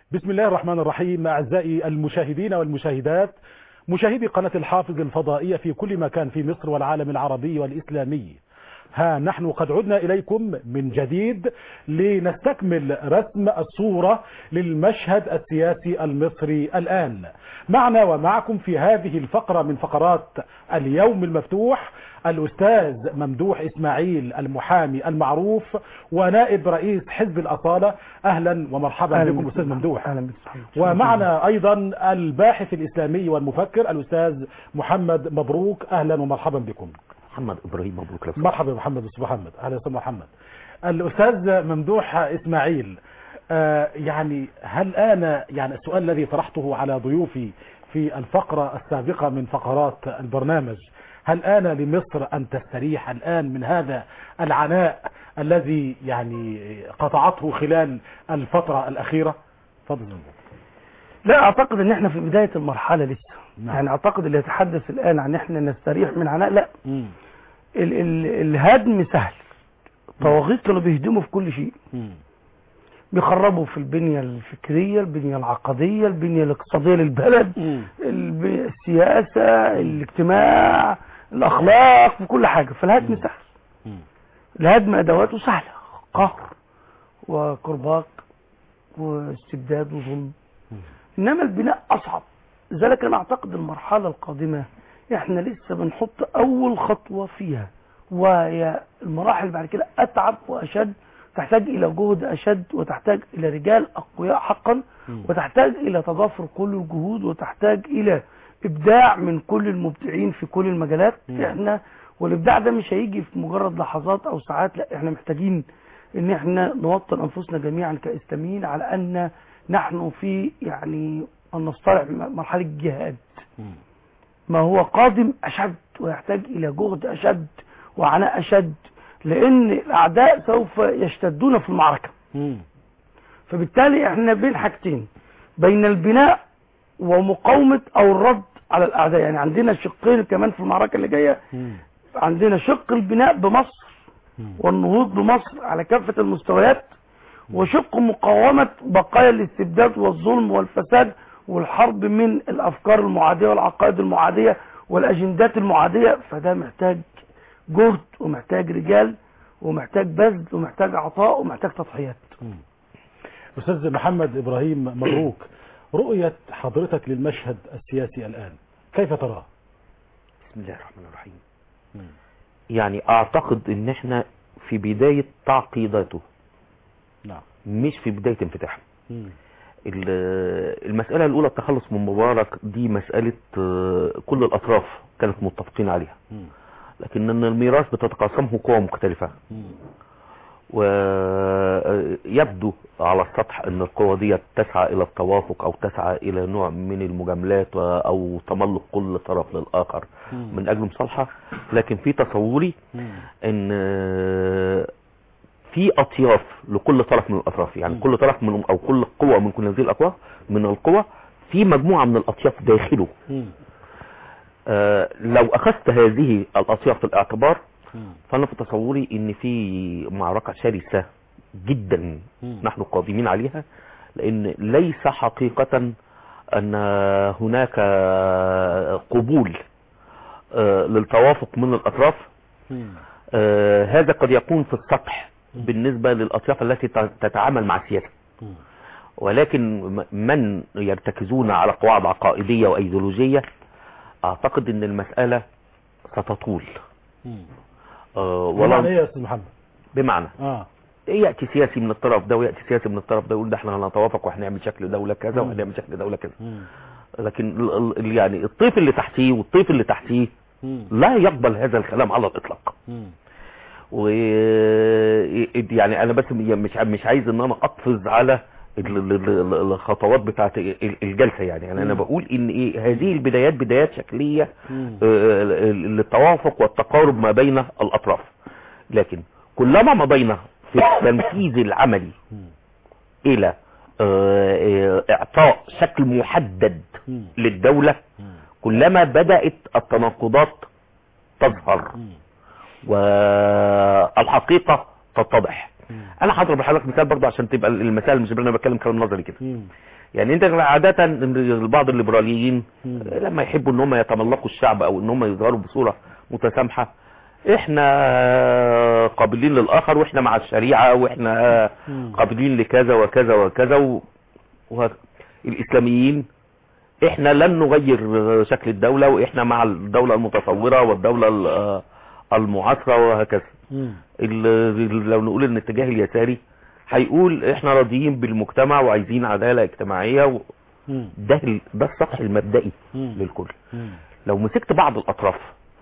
بسم الله الرحمن الرحيم أعزائي المشاهدين والمشاهدات مشاهدي قناة الحافظ الفضائية في كل مكان في مصر والعالم العربي والإسلامي ها نحن قد عدنا إليكم من جديد لنستكمل رسم الصورة للمشهد السياسي المصري الآن معنا ومعكم في هذه الفقرة من فقرات اليوم المفتوح الأستاذ ممدوح إسماعيل المحامي المعروف ونائب رئيس حزب الأصالة أهلا ومرحبا بكم أستاذ ممدوح اهلا بك ومعنا أيضا الباحث الإسلامي والمفكر الأستاذ محمد مبروك أهلا ومرحبا بكم محمد ابراهيم مبروك لك مرحبا محمد أستاذ محمد أهلا وسهلا محمد الأستاذ ممدوح إسماعيل آه يعني هل آن يعني السؤال الذي طرحته على ضيوفي في الفقرة السابقة من فقرات البرنامج هل آن لمصر أن تستريح الآن من هذا العناء الذي يعني قطعته خلال الفترة الأخيرة فضل لا اعتقد ان احنا في بداية المرحلة لسه نعم. يعني اعتقد اللي يتحدث الان عن احنا نستريح من عناء لا مم. ال ال الهدم سهل طواغيت كانوا بيهدموا في كل شيء مم. بيخربوا في البنية الفكرية البنية العقدية البنية الاقتصادية للبلد مم. الب- السياسة الاجتماع الاخلاق في كل حاجة فالهدم سهل مم. الهدم ادواته سهلة قهر وكرباك واستبداد وظلم انما البناء اصعب لذلك انا اعتقد المرحلة القادمة احنا لسه بنحط اول خطوة فيها وهي المراحل بعد كده اتعب واشد تحتاج الى جهد اشد وتحتاج الى رجال اقوياء حقا مم. وتحتاج الى تضافر كل الجهود وتحتاج الى ابداع من كل المبدعين في كل المجالات مم. احنا والابداع ده مش هيجي في مجرد لحظات او ساعات لا احنا محتاجين ان احنا نوطن انفسنا جميعا كاسلاميين على ان نحن في يعني ان نصطلح مرحله جهاد مم. ما هو قادم اشد ويحتاج الى جهد اشد وعناء اشد لان الاعداء سوف يشتدون في المعركه مم. فبالتالي احنا بين حاجتين بين البناء ومقاومه او الرد على الاعداء يعني عندنا شقين كمان في المعركه اللي جايه مم. عندنا شق البناء بمصر مم. والنهوض بمصر على كافة المستويات وشق مقاومة بقايا الاستبداد والظلم والفساد والحرب من الأفكار المعادية والعقائد المعادية والأجندات المعادية فده محتاج جهد ومحتاج رجال ومحتاج بذل ومحتاج عطاء ومحتاج تضحيات أستاذ محمد إبراهيم مبروك رؤية حضرتك للمشهد السياسي الآن كيف تراه؟ بسم الله الرحمن الرحيم مم. يعني اعتقد ان احنا في بداية تعقيداته نعم مش في بداية انفتاحه مم. ال- المسألة الاولى التخلص من مبارك دي مسألة آه، كل الاطراف كانت متفقين عليها مم. لكن ان الميراث بتتقاسمه قوى مختلفة مم. ويبدو على السطح ان القوى دي تسعى الى التوافق او تسعى الى نوع من المجاملات و- او تملق كل طرف للاخر مم. من اجل مصالحة لكن في تصوري مم. ان في اطياف لكل طرف من الاطراف يعني مم. كل طرف من او كل قوة من كل هذه الاقوى من القوى في مجموعة من الاطياف داخله مم. آه، لو اخذت هذه الاطياف في الاعتبار مم. فانا في تصوري ان في معركة شرسة جدا مم. نحن قادمين عليها لان ليس حقيقة ان هناك قبول آه، للتوافق من الاطراف مم. آه، هذا قد يكون في السطح مم. بالنسبة للاطياف التي ت- تتعامل مع السياسة مم. ولكن م- من يرتكزون على قواعد عقائدية وايديولوجية اعتقد ان المسألة ستطول مم. آه، بمعنى ولو ايه يا استاذ محمد؟ بمعنى اه ياتي سياسي من الطرف ده وياتي سياسي من الطرف ده يقول ده احنا هنتوافق وهنعمل شكل دوله كذا مم. وهنعمل شكل دوله كذا مم. لكن ال- ال- يعني الطيف اللي تحتيه والطيف اللي تحتيه مم. لا يقبل هذا الكلام على الاطلاق مم. و يعني انا بس مش مش عايز ان انا اقفز على ال- ال- ال- الخطوات بتاعت ال- الجلسه يعني, يعني انا مم. بقول ان ايه هذه البدايات بدايات شكليه مم. آه، للتوافق والتقارب ما بين الاطراف لكن كلما مضينا في التنفيذ العملي مم. الى آه، آه، اعطاء شكل محدد مم. للدولة مم. كلما بدأت التناقضات تظهر مم. والحقيقة تتضح انا هضرب لحضرتك مثال برضه عشان تبقى المثال مش انا بتكلم كلام نظري كده مم. يعني انت عادة بعض الليبراليين مم. لما يحبوا ان هم يتملقوا الشعب او ان هم يظهروا بصورة متسامحة احنا قابلين للاخر واحنا مع الشريعة واحنا مم. قابلين لكذا وكذا وكذا و... و... الاسلاميين احنا لن نغير شكل الدولة واحنا مع الدولة المتصورة والدولة ال- المعاصرة وهكذا مم. ال- ال- لو نقول ان الاتجاه اليساري هيقول احنا راضيين بالمجتمع وعايزين عدالة اجتماعية و... مم. ده ال- ده السطح المبدئي مم. للكل مم. لو مسكت بعض الاطراف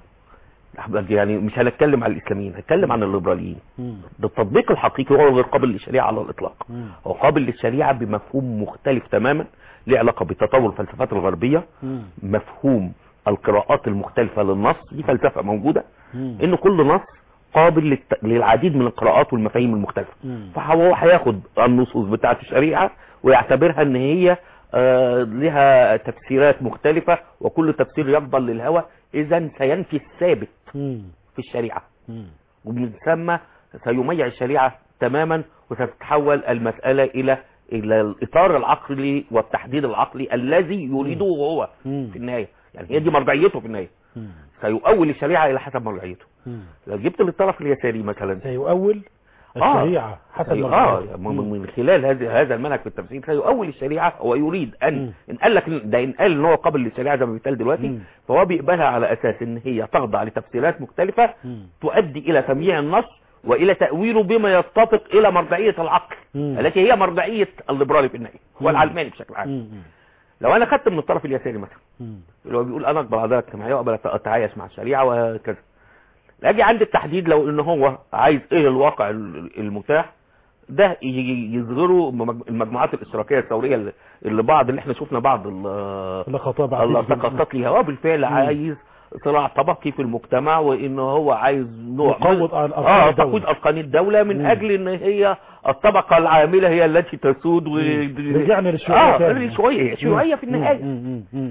يعني مش هنتكلم عن الاسلاميين هنتكلم عن الليبراليين مم. ده التطبيق الحقيقي هو غير قابل للشريعه على الاطلاق مم. هو قابل للشريعه بمفهوم مختلف تماما له علاقه بتطور الفلسفات الغربيه مم. مفهوم القراءات المختلفه للنص دي فلسفه موجوده مم. ان كل نص قابل للت... للعديد من القراءات والمفاهيم المختلفه مم. فهو هياخد النصوص بتاعه الشريعه ويعتبرها ان هي آه لها تفسيرات مختلفه وكل تفسير يفضل للهوى اذا سينفي الثابت مم. في الشريعه مم. ومن ثم سيميع الشريعة تماما وستتحول المسألة إلى إلى الإطار العقلي والتحديد العقلي الذي يريده هو مم. في النهاية يعني هي دي مرجعيته في النهاية مم. سيؤول الشريعة إلى حسب مرجعيته مم. لو جبت للطرف اليساري مثلا سيؤول آه. الشريعة حسب سي- مرجعيته. آه من من خلال هذا هذا المنهج في التفسير سيؤول الشريعة ويريد مم. أن إن قال لك إن- ده إن قال إن هو قابل للشريعة زي ما بيتقال دلوقتي مم. فهو بيقبلها على أساس إن هي تخضع لتفسيرات مختلفة مم. تؤدي الى تمييع النص والى تأويله بما يتفق الى مرجعية العقل مم. التي هي مرجعية الليبرالي في النهاية مم. والعلماني بشكل عام مم. لو انا خدت من الطرف اليساري مثلا مم. اللي هو بيقول انا اقبل عدالة اجتماعية واقبل اتعايش مع الشريعة وكذا اجي عند التحديد لو ان هو عايز ايه الواقع ال- المتاح ده ي- ي- يظهره مج- المجموعات الاشتراكيه الثوريه اللي- اللي بعض اللي احنا شفنا بعض ال- اللقطات بعد اللقطات ليها هو بالفعل عايز صراع طبقي في المجتمع وان هو عايز نوع يقوض على أركان اه الدولة. تقويض اركان الدوله من مم. اجل ان هي الطبقه العامله هي التي تسود و رجعنا للشيوعية اه تاني. الشيوعيه الشيوعيه في النهايه مم. مم. مم.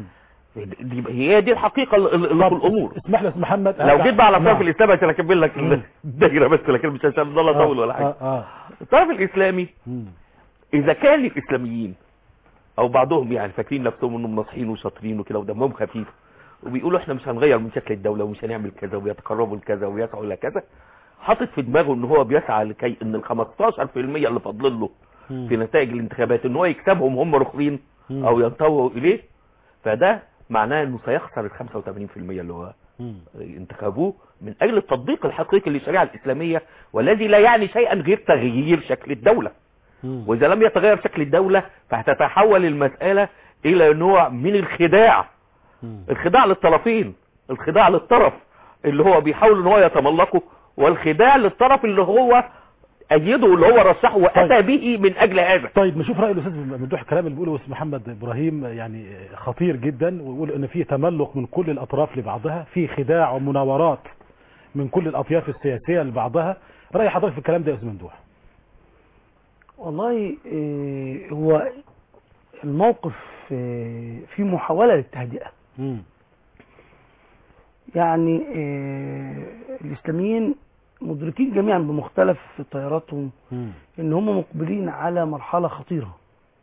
دي هي دي الحقيقه اللي اللي في طب الامور اسمح لي يا أستاذ محمد لو جيت بقى على الطرف نعم. الاسلامي عشان اكمل لك مم. الدايره بس لكن مش عشان الله آه. اطول ولا حاجه آه. آه. الطرف الاسلامي مم. اذا كان الاسلاميين او بعضهم يعني فاكرين نفسهم انهم ناصحين وشاطرين وكده ودمهم خفيف وبيقولوا احنا مش هنغير من شكل الدوله ومش هنعمل كذا وبيتقربوا لكذا ويسعوا الى كذا حاطط في دماغه ان هو بيسعى لكي ان ال 15% اللي فاضل له مم. في نتائج الانتخابات ان هو يكسبهم هم رخرين مم. او ينتووا اليه فده معناه انه سيخسر ال 85% اللي هو مم. انتخبوه من اجل التطبيق الحقيقي للشريعه الاسلاميه والذي لا يعني شيئا غير تغيير شكل الدوله مم. واذا لم يتغير شكل الدوله فهتتحول المساله الى نوع من الخداع مم. الخداع للطرفين الخداع للطرف اللي هو بيحاول ان هو يتملكه والخداع للطرف اللي هو ايده اللي هو رشحه واتى طيب. به من اجل هذا طيب نشوف راي الاستاذ ممدوح الكلام اللي بيقوله الاستاذ محمد ابراهيم يعني خطير جدا ويقول ان في تملق من كل الاطراف لبعضها في خداع ومناورات من كل الاطياف السياسيه لبعضها راي حضرتك في الكلام ده يا استاذ ممدوح والله إيه، هو الموقف إيه، في محاولة للتهدئة مم. يعني إيه، الإسلاميين مدركين جميعا بمختلف تياراتهم مم. ان هم مقبلين على مرحلة خطيرة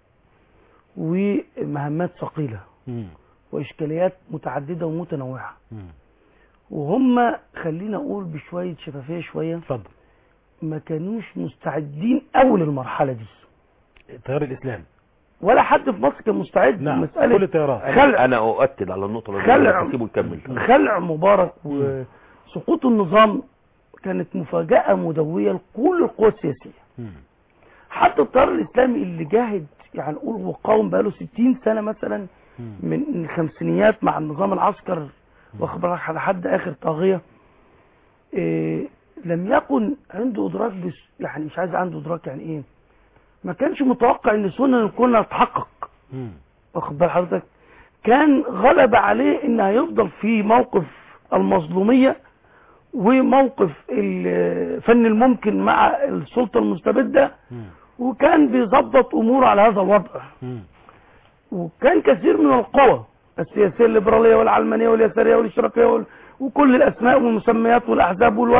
ومهمات ثقيلة مم. وإشكاليات متعددة ومتنوعة مم. وهم خلينا أقول بشوية شفافية شوية اتفضل ما كانوش مستعدين أول المرحلة دي التيار الاسلامي ولا حد في مصر كان مستعد نعم مسألة كل التيارات خلع انا اؤكد على النقطه اللي خلع. سيبه يكمل خلع مبارك وسقوط النظام كانت مفاجأة مدوية لكل القوى السياسية مم. حتى التيار الإسلامي اللي جاهد يعني نقول هو قاوم بقاله 60 سنة مثلا مم. من الخمسينيات مع النظام العسكر واخد بالك على حد آخر طاغية إيه لم يكن عنده إدراك بس يعني مش عايز عنده إدراك يعني إيه ما كانش متوقع إن سنة كنا تتحقق مم. واخد بال حضرتك كان غلب عليه ان هيفضل في موقف المظلومية وموقف ال- فن الممكن مع السلطة المستبدة مم. وكان بيظبط اموره على هذا الوضع مم. وكان كثير من القوى السياسية الليبرالية والعلمانية واليسارية والاشتراكية وال- وكل الاسماء والمسميات والاحزاب والوضع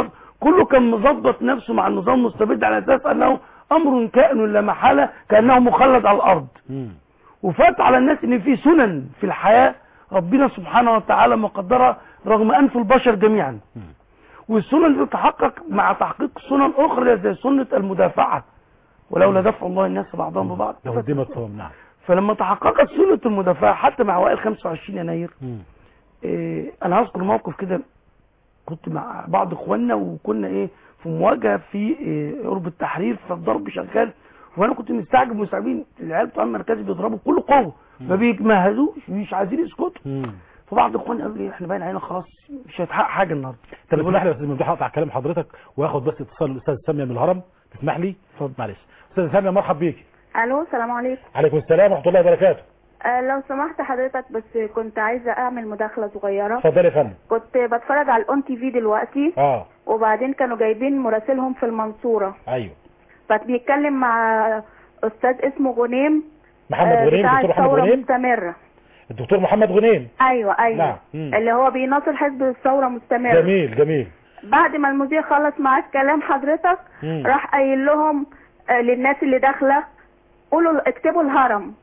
كله كان مظبط نفسه مع النظام المستبد على اساس انه امر كائن لا محاله كانه مخلد على الارض مم. وفات على الناس ان في سنن في الحياه ربنا سبحانه وتعالى مقدرها رغم انف البشر جميعا والسنن دي تتحقق مع تحقيق سنن اخرى زي سنه المدافعه ولولا دفع الله الناس بعضهم ببعض لو قدمت صوم نعم فلما تحققت سنه المدافعه حتى مع اوائل 25 يناير مم. إيه انا هذكر موقف كده كنت مع بعض اخواننا وكنا ايه في مواجهه في إيه قرب التحرير فالضرب شغال وانا كنت مستعجب مستعجبين العيال بتوع المركزي بيضربوا بكل قوه ما بيجمهدوش مش عايزين يسكتوا مم. فبعض اخواننا قالوا لي احنا باين علينا خلاص مش هيتحقق حاجه النهارده طب اسمح لي يا استاذ ممدوح اقطع كلام حضرتك واخد بس اتصال الاستاذ ساميه من الهرم تسمح لي اتفضل. معلش استاذ ساميه مرحب بيك الو السلام عليكم عليكم السلام ورحمه الله وبركاته آه لو سمحت حضرتك بس كنت عايزه اعمل مداخله صغيره اتفضل يا فندم كنت بتفرج على الاون تي في دلوقتي اه وبعدين كانوا جايبين مراسلهم في المنصوره ايوه فبيتكلم مع استاذ اسمه غنيم محمد آه، غنيم بتاع دكتور محمد الثوره غنيم مستمره الدكتور محمد غنيم ايوه ايوه نعم. مم. اللي هو بيناصر حزب الثوره مستمره جميل جميل بعد ما المذيع خلص معاه الكلام حضرتك مم. راح قايل لهم آه، للناس اللي داخله قولوا اكتبوا الهرم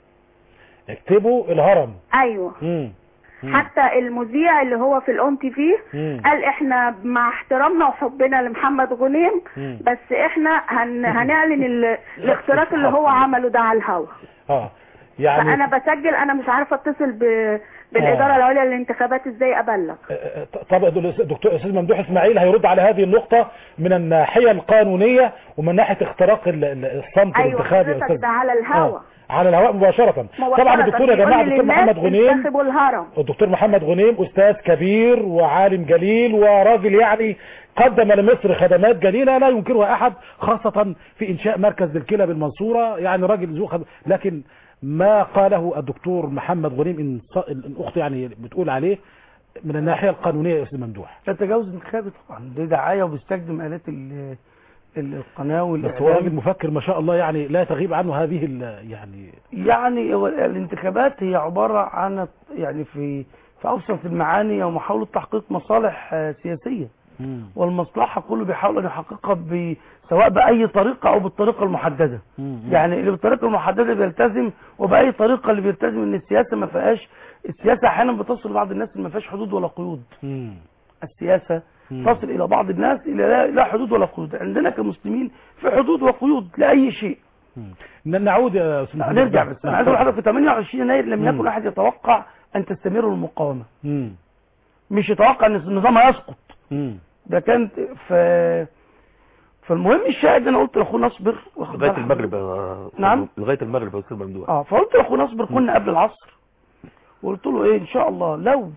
اكتبوا الهرم ايوه مم. مم. حتى المذيع اللي هو في الاون تي في مم. قال احنا مع احترامنا وحبنا لمحمد غنيم مم. بس احنا هن هنعلن ال- الاختراق اللي هو عمله ده على الهوا اه يعني فانا بسجل انا مش عارفه اتصل ب... بالاداره آه. العليا للانتخابات ازاي ابلغ آه، طب الدكتور استاذ ممدوح اسماعيل هيرد على هذه النقطة من الناحية القانونية ومن ناحية اختراق ال- ال- الصمت ايوه الانتخابي يا حضرتك استاذ ده على الهوا آه، على الهواء مباشرة مباشرة. طبعا الدكتور يا بيقول جماعة لي الدكتور للناس محمد غنيم انتخبوا الهرم الدكتور محمد غنيم استاذ كبير وعالم جليل وراجل يعني قدم لمصر خدمات جليلة لا ينكرها احد خاصة في انشاء مركز الكلى بالمنصورة يعني راجل ذو خد... لكن ما قاله الدكتور محمد غنيم ان ص- الاخت يعني بتقول عليه من الناحية القانونية يا استاذ ممدوح ده تجاوز انتخابي طبعا دي دعايه وبيستخدم الات ال- ال- القناه بس هو راجل والاعلام مفكر ما شاء الله يعني لا تغيب عنه هذه ال- يعني يعني هو الانتخابات هي عباره عن يعني في في ابسط المعاني او محاوله تحقيق مصالح آه، سياسيه مم. والمصلحه كله بيحاول ان يحققها ب- سواء باي طريقه او بالطريقه المحدده مم. يعني اللي بالطريقه المحدده بيلتزم وباي طريقه اللي بيلتزم ان السياسه ما فيهاش السياسه احيانا بتصل بعض الناس اللي ما فيهاش حدود ولا قيود مم. السياسه مم. تصل الى بعض الناس الى لا, لا حدود ولا قيود عندنا كمسلمين في حدود وقيود لاي شيء مم. ن- نعود يا استاذ محمد نرجع بس انا عايز اقول لحضرتك في 28 يناير لم مم. يكن احد يتوقع ان تستمر المقاومه مم. مش يتوقع ان النظام هيسقط مم. ده كانت ف فالمهم الشاهد انا قلت لاخونا اصبر واخد لغايه بال المغرب حضرتك؟ يا نعم. لغايه المغرب يا استاذ ممدوح اه فقلت لاخونا اصبر كنا قبل العصر وقلت له ايه ان شاء الله لو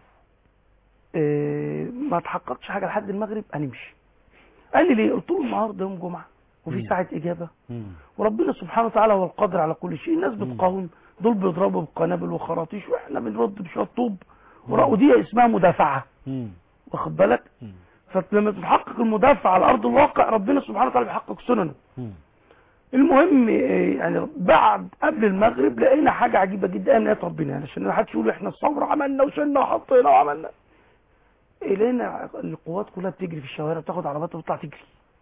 إيه ما تحققش حاجه لحد المغرب هنمشي قال لي ليه قلت له النهارده يوم جمعه وفي مم. ساعه اجابه مم. وربنا سبحانه وتعالى هو القادر على كل شيء الناس بتقاوم دول بيضربوا بقنابل وخراطيش واحنا بنرد بشويه طوب ورا- ودي اسمها مدافعه مم. واخد بالك مم. فلما تتحقق المدافع على ارض الواقع ربنا سبحانه وتعالى بيحقق سننه مم. المهم إيه، يعني بعد قبل المغرب لقينا حاجه عجيبه جدا من ايات ربنا يعني عشان ما حدش يقول احنا الثوره عملنا وشلنا وحطينا وعملنا إيه، لقينا القوات كلها بتجري في الشوارع بتاخد عربات وتطلع تجري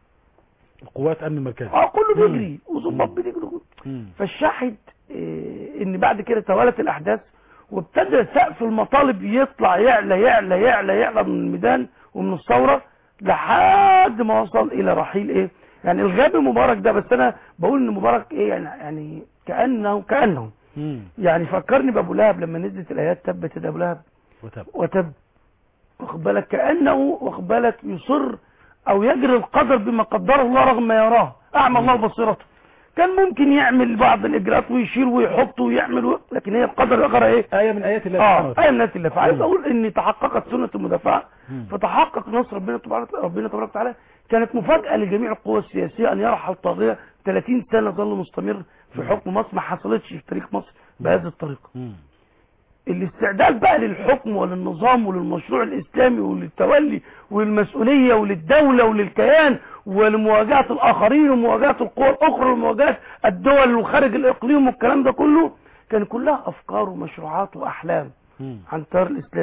قوات امن المركزي اه كله مم. بيجري وظباط مم. بتجري مم. فالشاهد إيه، ان بعد كده توالت الاحداث وابتدى سقف المطالب يطلع يعلى يعلى يعلى يعلى من الميدان ومن الثوره لحد ما وصل الى رحيل ايه يعني الغاب مبارك ده بس انا بقول ان مبارك ايه يعني يعني كانه كانه مم. يعني فكرني بابو لهب لما نزلت الايات تبت يد ابو لهب وتب وتب واخد بالك كانه واخد بالك يصر او يجري القدر بما قدره الله رغم ما يراه اعمى الله بصيرته كان ممكن يعمل بعض الاجراءات ويشير ويحط ويعمل و... لكن هي القدر يقرا ايه آية من آيات الله سبحانه اه وتعالى ايه الناس اللي فعايز مم. اقول ان تحققت سنه المدافعه مم. فتحقق نصر ربنا تبارك ربنا تبارك وتعالى كانت مفاجاه لجميع القوى السياسيه ان يرحل طاغيه 30 سنه ظل مستمر في حكم مصر ما حصلتش في تاريخ مصر بهذه الطريقه مم. الاستعداد بقى للحكم وللنظام وللمشروع الاسلامي وللتولي وللمسؤوليه وللدوله وللكيان ولمواجهه الاخرين ومواجهه القوى الاخرى ومواجهه الدول وخارج الاقليم والكلام ده كله كان كلها افكار ومشروعات واحلام مم. عن التيار الاسلامي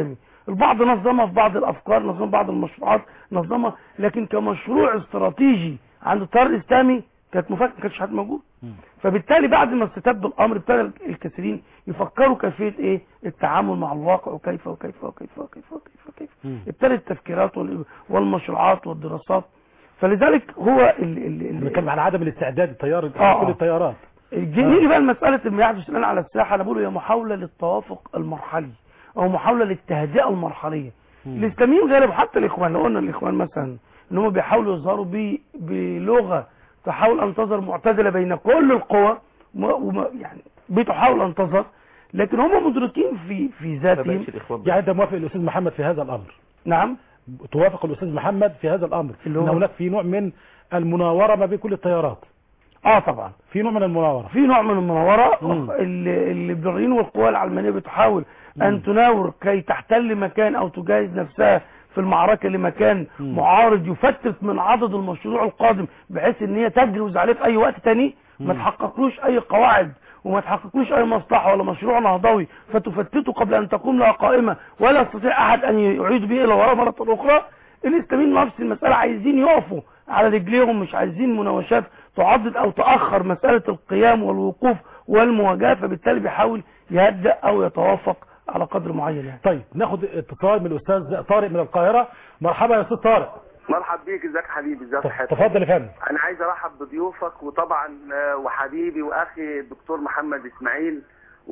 البعض نظمها في بعض الافكار نظمها في بعض المشروعات نظمها لكن كمشروع استراتيجي عند التيار الاسلامي كانت مفاجاه ما كانش حد موجود فبالتالي بعد ما استتب الامر ابتدى الكثيرين يفكروا كيفيه ايه التعامل مع الواقع وكيف وكيف وكيف وكيف وكيف وكيف مم. ابتدت التفكيرات وال- والمشروعات والدراسات فلذلك هو ال ال ال بنتكلم على عدم الاستعداد التيار آه. كل التيارات الج- نيجي بقى لمساله ما يحدث الان على الساحه انا بقول هي محاوله للتوافق المرحلي او محاوله للتهدئه المرحليه الاسلاميين غالبا حتى الاخوان لو قلنا الاخوان مثلا ان هم بيحاولوا يظهروا ب- بلغه تحاول ان تظهر معتدله بين كل القوى وما- وما- يعني بتحاول ان تظهر لكن هم مدركين في في ما ذاتهم بقتش الاخوان يعني انت موافق الاستاذ محمد في هذا الامر نعم توافق الاستاذ محمد في هذا الامر اللي هو- ان هناك في نوع من المناوره ما بين كل التيارات اه طبعا في نوع من المناوره في نوع من المناورة مم. ال- الليبراليين والقوى العلمانية بتحاول أن تناور كي تحتل مكان أو تجهز نفسها في المعركة لمكان مم. معارض يفتت من عدد المشروع القادم بحيث ان هي تجوز عليه في اي وقت تاني ما مم. تحققلوش اي قواعد وما تحققلوش اي مصلحة ولا مشروع نهضوي فتفتته قبل ان تقوم لها قائمة ولا يستطيع احد ان يعيد به الى وراء مرة اخرى الاسلاميين نفس المسألة عايزين يقفوا على رجليهم مش عايزين مناوشات تعضد او تأخر مسألة القيام والوقوف والمواجهة فبالتالي بيحاول يهدأ او يتوافق على قدر معين يعني طيب ناخد اتصال من الاستاذ طارق من القاهره مرحبا يا استاذ طارق مرحب بيك ازيك يا حبيبي ازيك يا حاتم تفضل يا فندم انا عايز ارحب بضيوفك وطبعا آه، وحبيبي واخي الدكتور محمد اسماعيل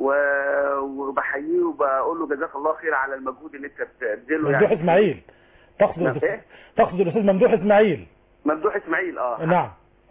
و- وبحييه وبقول له جزاك الله خير على المجهود اللي انت بتبذله ممدوح يعني اسماعيل تقصد نعم، الأستاذ- إيه؟ تقصد الاستاذ ممدوح اسماعيل ممدوح اسماعيل اه نعم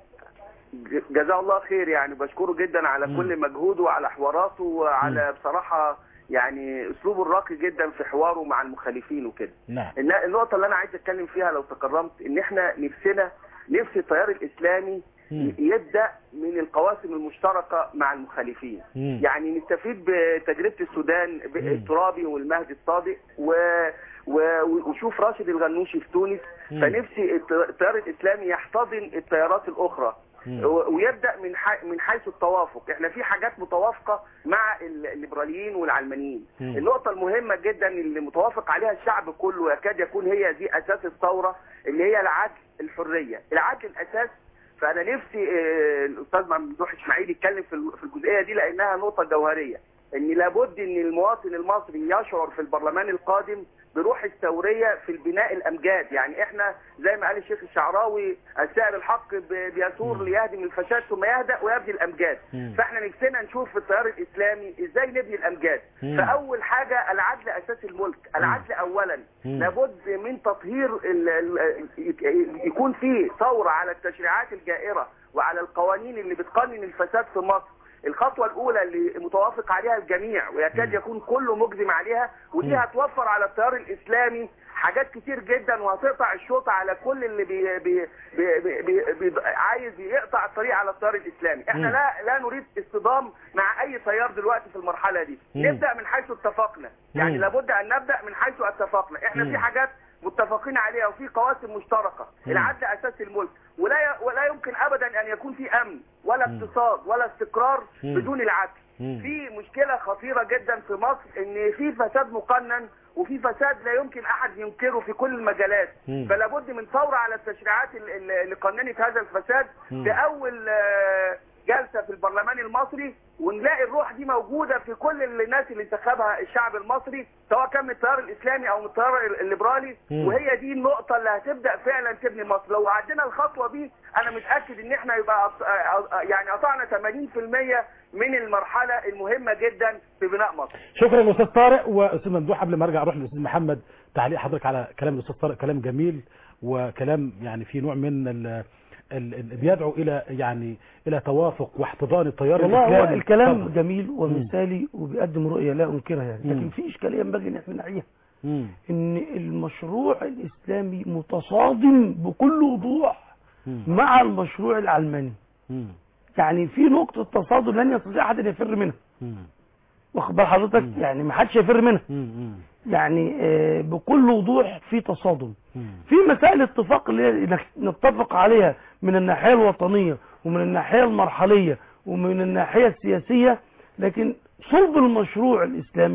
ج- جزاه الله خير يعني بشكره جدا على مم. كل مجهوده وعلى حواراته وعلى بصراحه يعني اسلوبه الراقي جدا في حواره مع المخالفين وكده نعم الن- النقطة اللي أنا عايز أتكلم فيها لو تكرمت إن إحنا نفسنا نفس التيار الإسلامي مم. يبدأ من القواسم المشتركة مع المخالفين مم. يعني نستفيد بتجربة السودان ب- مم. الترابي والمهدي الصادق و... و... وشوف راشد الغنوشي في تونس مم. فنفسي الت- التيار الإسلامي يحتضن التيارات الأخرى مم. و- ويبدا من ح... من حيث التوافق احنا في حاجات متوافقه مع ال- الليبراليين والعلمانيين مم. النقطه المهمه جدا اللي متوافق عليها الشعب كله يكاد يكون هي دي اساس الثوره اللي هي العدل الحريه العدل الاساس فانا نفسي آه، الاستاذ ممدوح اسماعيل يتكلم في ال- في الجزئيه دي لانها نقطه جوهريه ان لابد ان المواطن المصري يشعر في البرلمان القادم بروح الثوريه في البناء الامجاد يعني احنا زي ما قال الشيخ الشعراوي السائر الحق ب- بيثور ليهدم الفساد ثم يهدأ ويبني الامجاد مم. فاحنا نفسنا نشوف في التيار الاسلامي ازاي نبني الامجاد مم. فاول حاجه العدل اساس الملك العدل اولا مم. لابد من تطهير ال- ال- ي- يكون في ثوره على التشريعات الجائره وعلى القوانين اللي بتقنن الفساد في مصر الخطوة الأولى اللي متوافق عليها الجميع ويكاد يكون كله مجزم عليها ودي مم. هتوفر على التيار الإسلامي حاجات كتير جدا وهتقطع الشوط على كل اللي بي بي بي بي بي بي عايز يقطع الطريق على التيار الإسلامي احنا مم. لا لا نريد اصطدام مع أي تيار دلوقتي في المرحلة دي مم. نبدأ من حيث اتفقنا يعني مم. لابد أن نبدأ من حيث اتفقنا احنا مم. في حاجات متفقين عليها وفي قواسم مشتركة مم. العدل أساس الملك ولا ي... ولا يمكن أبدا أن يكون في أمن ولا مم. اقتصاد ولا استقرار مم. بدون العدل مم. في مشكلة خطيرة جدا في مصر ان في فساد مقنن وفي فساد لا يمكن احد ينكره في كل المجالات مم. فلا بد من ثورة على التشريعات ال- ال- اللي قننت هذا الفساد مم. في اول آه، جلسة في البرلمان المصري ونلاقي الروح دي موجودة في كل الناس اللي انتخبها الشعب المصري سواء كان من التيار الاسلامي او من التيار الليبرالي مم. وهي دي النقطة اللي هتبدأ فعلا تبني مصر لو عدينا الخطوة دي انا متأكد ان احنا يبقى أط- آه، آه، يعني قطعنا 80% من المرحلة المهمة جدا في بناء مصر شكرا استاذ طارق واستاذ ممدوح قبل ما ارجع اروح للاستاذ محمد تعليق حضرتك على كلام الاستاذ طارق كلام جميل وكلام يعني في نوع من ال ال- ال- بيدعو الى يعني الى توافق واحتضان التيار والله هو الاسلامي الكلام اتفضل. جميل ومثالي وبيقدم رؤية لا أنكرها يعني مم. لكن في إشكالية ينبغي إن احنا نعيها مم. إن المشروع الإسلامي متصادم بكل وضوح مم. مع المشروع العلماني مم. يعني في نقطة تصادم لن يستطيع أحد أن يفر منها مم. واخد بال حضرتك مم. يعني ما حدش يفر منها مم. يعني آه، بكل وضوح في تصادم مم. في مسائل اتفاق اللي هي نخ- نتفق عليها من الناحية الوطنية ومن الناحية المرحلية ومن الناحية السياسية لكن صلب المشروع الإسلامي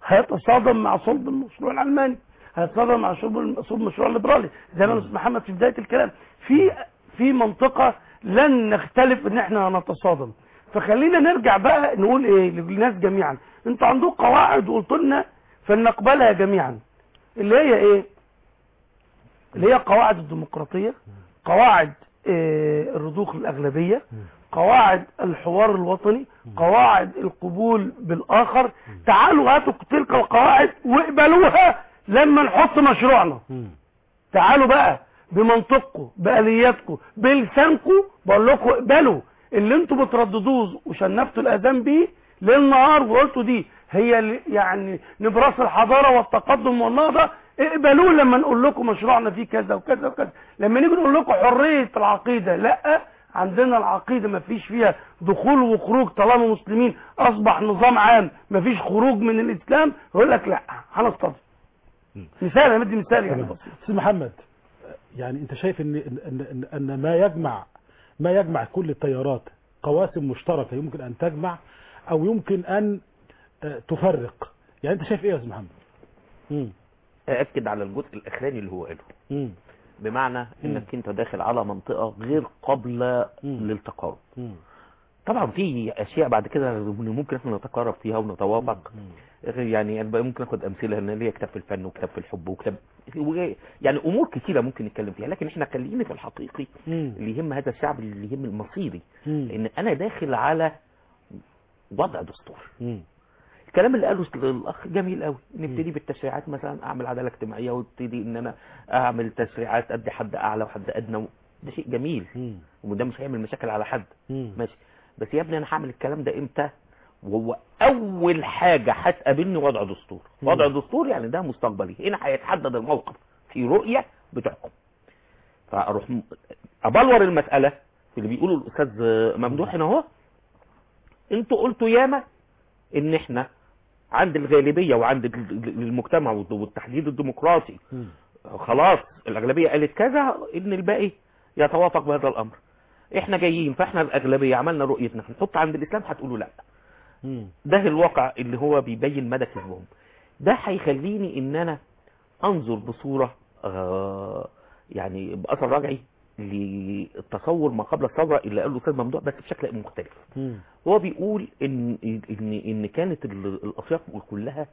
هيتصادم مع صلب المشروع العلماني هيتصادم مع صلب صلب المشروع الليبرالي زي ما الاستاذ محمد في بدايه الكلام في في منطقه لن نختلف ان احنا هنتصادم فخلينا نرجع بقى نقول ايه للناس جميعا انتوا عندكم قواعد وقلت لنا فلنقبلها جميعا اللي هي ايه اللي هي قواعد الديمقراطيه قواعد آه، الرضوخ الاغلبيه قواعد الحوار الوطني قواعد القبول بالاخر تعالوا هاتوا تلك القواعد واقبلوها لما نحط مشروعنا مم. تعالوا بقى بمنطقكم بالياتكم بلسانكم بقول لكم اقبلوا اللي انتوا بترددوه وشنفتوا الاذان بيه ليل نهار وقلتوا دي هي ال- يعني نبراس الحضاره والتقدم والنهضه اقبلوه لما نقول لكم مشروعنا فيه كذا وكذا وكذا لما نيجي نقول لكم حريه العقيده لا عندنا العقيده ما فيش فيها دخول وخروج طالما مسلمين اصبح نظام عام ما فيش خروج من الاسلام يقول لك لا هنصطدم مثال انا بدي مثال يعني تمام. بسيط استاذ محمد يعني انت شايف ان ان ان, أن ما يجمع ما يجمع كل التيارات قواسم مشتركه يمكن ان تجمع او يمكن ان آه، تفرق يعني انت شايف ايه يا استاذ محمد مم. أأكد على الجزء الأخراني اللي هو قاله مم. بمعنى انك انت داخل على منطقة غير قابلة مم. للتقارب مم. طبعا في اشياء بعد كده ممكن احنا نتقارب فيها ونتوافق يعني انا بقى ممكن اخد امثله ان ليا كتاب في الفن وكتاب في الحب وكتاب و- يعني امور كتيره ممكن نتكلم فيها لكن احنا خلينا في الحقيقي مم. اللي يهم هذا الشعب اللي يهم المصيري مم. لان انا داخل على وضع دستور مم. الكلام اللي قاله الاخ جميل قوي نبتدي بالتشريعات مثلا اعمل عداله اجتماعيه وابتدي ان انا اعمل تشريعات ادي حد اعلى وحد ادنى ده شيء جميل مم. وده مش هيعمل مشاكل على حد مم. ماشي بس يا ابني انا هعمل الكلام ده امتى وهو اول حاجه هتقابلني وضع دستور مم. وضع دستور يعني ده مستقبلي هنا هيتحدد الموقف في رؤيه بتحكم فاروح م- ابلور المساله اللي بيقوله الاستاذ ممدوح هنا اهو انتوا قلتوا ياما ان احنا عند الغالبيه وعند ال- ال- المجتمع والتحديد الديمقراطي مم. خلاص الاغلبيه قالت كذا ان الباقي يتوافق بهذا الامر احنا جايين فاحنا الاغلبيه عملنا رؤيتنا هنحط عند الاسلام هتقولوا لا مم. ده الواقع اللي هو بيبين مدى كذبهم ده هيخليني ان انا انظر بصوره آه يعني باثر رجعي للتصور ما قبل الثوره اللي قاله الاستاذ ممدوح بس بشكل مختلف مم. هو بيقول ان ان ان كانت ال- الاطياف كلها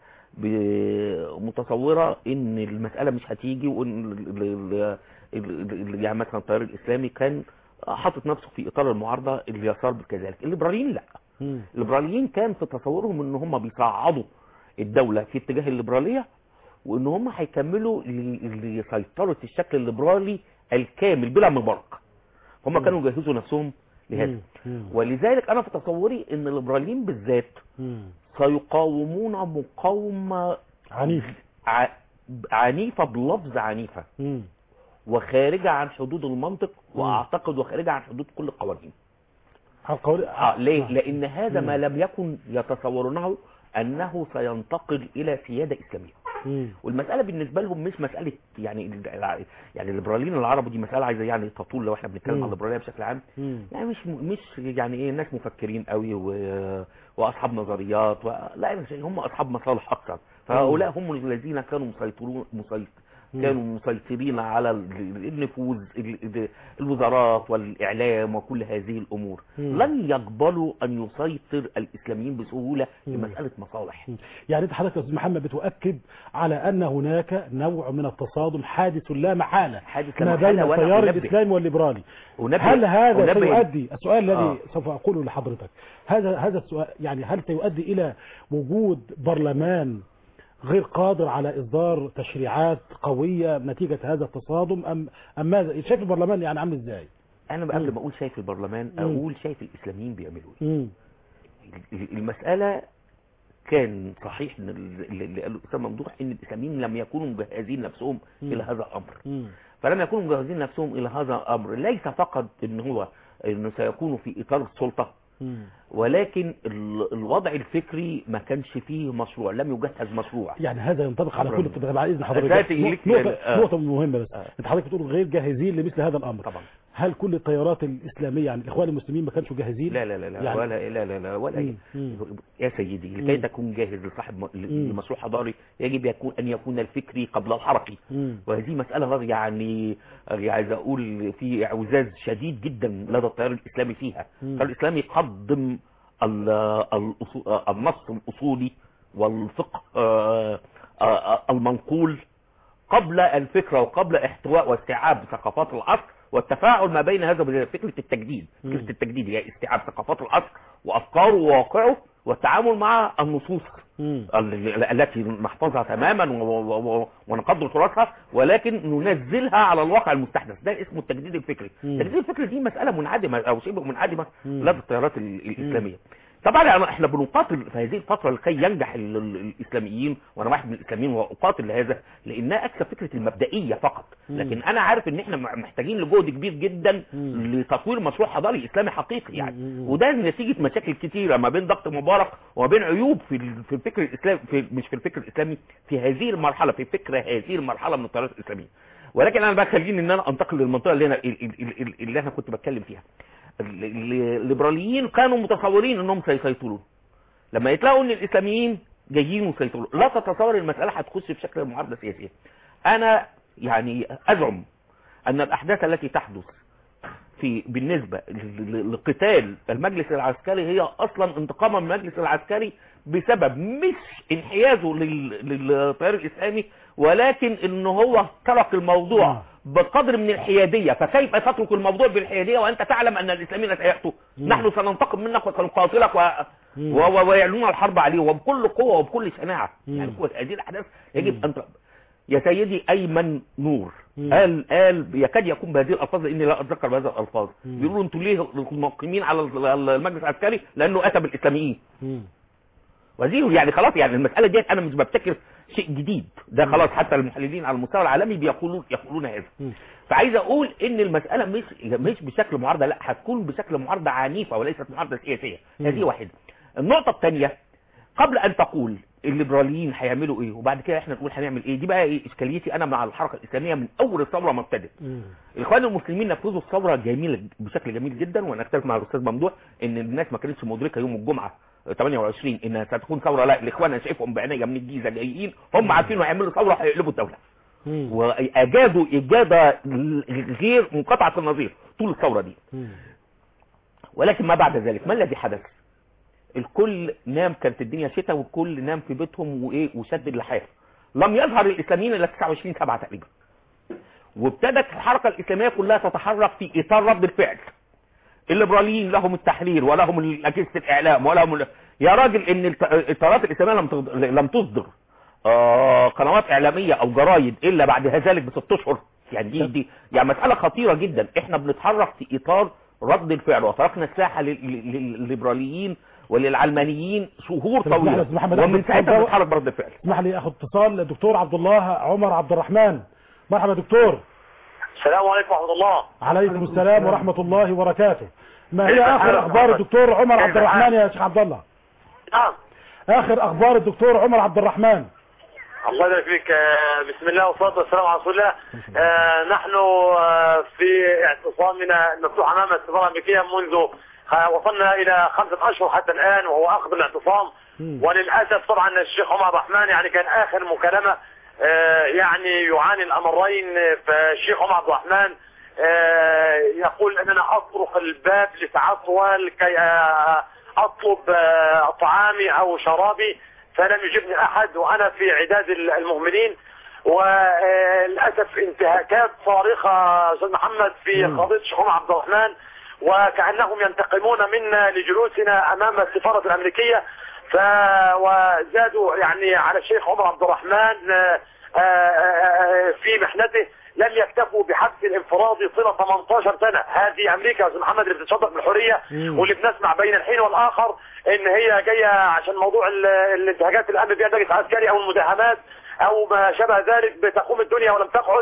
ب- متصوره ان المساله مش هتيجي وان ال- ال- ال- ال- يعني مثلا التيار الاسلامي كان حاطط نفسه في اطار المعارضه اليسار كذلك الليبراليين لا مم. الليبراليين كان في تصورهم ان هم بيصعدوا الدوله في اتجاه الليبراليه وان هم هيكملوا ل- لسيطره الشكل الليبرالي الكامل بلا مبارك هم مم. كانوا يجهزوا نفسهم لهذا مم. مم. ولذلك انا في تصوري ان الليبراليين بالذات مم. سيقاومون مقاومه عنيف ع- عنيفه بلفظ عنيفه مم. وخارجه عن حدود المنطق واعتقد وخارجه عن حدود كل القوانين على القول اه ليه نعم. لان هذا مم. ما لم يكن يتصورونه انه سينتقل الى سياده اسلاميه مم. والمساله بالنسبه لهم مش مساله يعني ال- يعني الليبراليين العرب دي مساله عايزه يعني تطول لو احنا بنتكلم مم. عن الليبراليه بشكل عام مم. يعني مش مش يعني ايه ناس مفكرين قوي و... واصحاب نظريات و... لا مش- هم اصحاب مصالح اكثر فهؤلاء هم الذين كانوا مسيطرون مسيط... مم. كانوا مسيطرين على ال- النفوذ ال- ال- الوزارات والاعلام وكل هذه الامور مم. لن يقبلوا ان يسيطر الاسلاميين بسهوله مم. لمساله مصالح يعني انت حضرتك يا استاذ محمد بتؤكد على ان هناك نوع من التصادم حادث لا محاله حادث لا ما محالة بين وأنا التيار أنبه. الاسلامي والليبرالي أنبه- هل هذا أنبه- سيؤدي السؤال الذي آه. سوف اقوله لحضرتك هذا هذا السؤال يعني هل سيؤدي الى وجود برلمان غير قادر على اصدار تشريعات قويه نتيجه هذا التصادم ام ام ماذا شايف البرلمان يعني عامل ازاي؟ انا قبل مم. ما اقول شايف البرلمان مم. اقول شايف الاسلاميين بيعملوا ايه مم. المسألة كان صحيح ان ال- اللي قاله الاسلام ممدوح ان الاسلاميين لم يكونوا مجهزين نفسهم مم. الى هذا الامر مم. فلم يكونوا مجهزين نفسهم الى هذا الامر ليس فقط ان هو انه سيكونوا في اطار السلطة مم. ولكن ال- الوضع الفكري ما كانش فيه مشروع لم يجهز مشروع يعني هذا ينطبق على كل شكراً. طب على اذن حضرتك أساسي ليك نقطة, يعني، آه. نقطة مهمة بس آه. انت حضرتك بتقول غير جاهزين لمثل هذا الامر طبعا هل كل التيارات الاسلامية يعني الاخوان المسلمين ما كانش جاهزين لا لا لا, لا يعني- ولا لا لا لا ولا مم. مم. يا سيدي لكي مم. تكون جاهز لصاحب م- مم. لمشروع حضاري يجب يكون ان يكون الفكري قبل الحركي مم. وهذه مسألة يعني عايز أقول في اعوزاز شديد جدا لدى التيار الإسلامي فيها مم. التيار الإسلامي قدم ال- الأصو- النص الأصولي والفقه آه، آه، المنقول قبل الفكرة وقبل احتواء واستيعاب ثقافات العصر والتفاعل ما بين هذا وبين فكرة التجديد مم. فكرة التجديد هي استيعاب ثقافات العصر وأفكاره وواقعه والتعامل مع النصوص مم. ال- التي نحفظها تماما و- و- و- ونقدر تراثها ولكن ننزلها على الواقع المستحدث ده اسمه التجديد الفكري مم. التجديد الفكري دي مسألة منعدمة أو شبه منعدمة مم. لدى التيارات ال- الإسلامية طبعا يعني احنا بنقاتل في هذه الفترة لكي ينجح ال- ال- الإسلاميين وأنا واحد من الإسلاميين وأقاتل لهذا لأنها أكثر فكرة المبدئية فقط مم. لكن أنا عارف إن احنا محتاجين لجهد كبير جدا مم. لتطوير مشروع حضاري إسلامي حقيقي يعني مم. وده نتيجة مشاكل كتيرة ما بين ضغط مبارك وما بين عيوب في ال- في الفكر الإسلامي في مش في الفكر الإسلامي في هذه المرحلة في فكرة هذه المرحلة من التيارات الإسلامية ولكن أنا بقى خليني إن أنا أنتقل للمنطقة اللي أنا ال- ال- ال- اللي أنا كنت بتكلم فيها ال- ال- الليبراليين كانوا متصورين إنهم سيسيطرون لما يتلاقوا إن الإسلاميين جايين وسيطرون لا تتصور المسألة هتخش في شكل معارضة سياسية أنا يعني أزعم أن الأحداث التي تحدث في بالنسبة ل- ل- لقتال المجلس العسكري هي اصلا انتقاما من المجلس العسكري بسبب مش انحيازه لل- للتيار الاسلامي ولكن ان هو ترك الموضوع آه. بقدر من الحيادية فكيف تترك الموضوع بالحيادية وانت تعلم ان الاسلاميين سيأتوا مم. نحن سننتقم منك وسنقاتلك و... مم. و... و... ويعلنون الحرب عليه وبكل قوة وبكل شناعة مم. يعني هو هذه الاحداث مم. يجب ان ت- يا سيدي ايمن نور مم. قال قال يكاد يكون بهذه الالفاظ لاني لا اتذكر بهذه الالفاظ مم. بيقولوا انتوا ليه منقمين على ال- المجلس العسكري لانه اتى بالاسلاميين مم. وزير يعني خلاص يعني المساله ديت انا مش ببتكر شيء جديد ده خلاص حتى المحللين على المستوى العالمي بيقولون يقولون هذا مم. فعايز اقول ان المساله مش مش بشكل معارضه لا هتكون بشكل معارضه عنيفه وليست معارضه سياسيه مم. هذه واحده النقطه الثانيه قبل ان تقول الليبراليين هيعملوا ايه وبعد كده احنا نقول هنعمل ايه دي بقى ايه اشكاليتي انا مع الحركه الاسلاميه من اول الثوره ما ابتدت مم. الاخوان المسلمين نفذوا الثوره جميله بشكل جميل جدا وانا اختلف مع الاستاذ ممدوح ان الناس ما كانتش مدركه يوم الجمعه 28 انها ستكون ثوره لا الاخوان انا شايفهم بعينيا من الجيزه جايين هم عارفين هيعملوا ثوره هيقلبوا الدوله مم. واجادوا اجاده غير منقطعه النظير طول الثوره دي مم. ولكن ما بعد ذلك ما الذي حدث الكل نام كانت الدنيا شتاء والكل نام في بيتهم وايه وشد اللحاف لم يظهر الاسلاميين الا 29 7 تقريبا وابتدت الحركه الاسلاميه كلها تتحرك في اطار رد الفعل الليبراليين لهم التحرير ولهم اجهزه الاعلام ولهم ال... يا راجل ان الت- التيارات الاسلاميه لم تغد- لم تصدر آه قنوات اعلاميه او جرايد الا بعد ذلك بست اشهر يعني دي دي يعني مساله خطيره جدا احنا بنتحرك في اطار رد الفعل وتركنا الساحه لل- لل- للليبراليين وللعلمانيين شهور طب اسمح لي- طويله اسمح محمد ومن أحمد ساعتها اتفضل. بنتحرك برد الفعل اسمح لي اخذ اتصال دكتور عبد الله عمر عبد الرحمن مرحبا دكتور السلام عليكم ورحمة الله عليكم السلام ورحمة الله وبركاته ما هي كيف اخر حالك اخبار محمد؟ الدكتور عمر كيف عبد الرحمن حالك؟ يا شيخ عبد الله نعم اخر اخبار الدكتور عمر عبد الرحمن الله يبارك فيك آه، بسم الله والصلاة والسلام على رسول الله آه، نحن آه، في اعتصامنا المفتوح أمام السفارة الأمريكية منذ آه، وصلنا إلى خمسة أشهر حتى الآن وهو أخذ الاعتصام مم. وللأسف طبعا الشيخ عمر عبد الرحمن يعني كان آخر مكالمة آه، يعني يعاني الأمرين فالشيخ عمر عبد الرحمن آه، يقول أن أنا أطرق الباب لساعات طوال كي آه، أطلب آه، طعامي أو شرابي فلم يجبني أحد وأنا في عداد المهملين وللأسف انتهاكات صارخة أستاذ محمد في مم. قضية الشيخ عمر عبد الرحمن وكأنهم ينتقمون منا لجلوسنا أمام السفارة الأمريكية ف وزادوا يعني على الشيخ عمر عبد الرحمن آه، آه، آه، في محنته لم يكتفوا بحبس الانفرادي طيلة 18 سنة هذه أمريكا يا أستاذ محمد اللي بتتصدق بالحرية مم. واللي بنسمع بين الحين والآخر إن هي جاية عشان موضوع ال- الانتهاكات الأمن بها المجلس العسكري أو المداهمات أو ما شابه ذلك بتقوم الدنيا ولم تقعد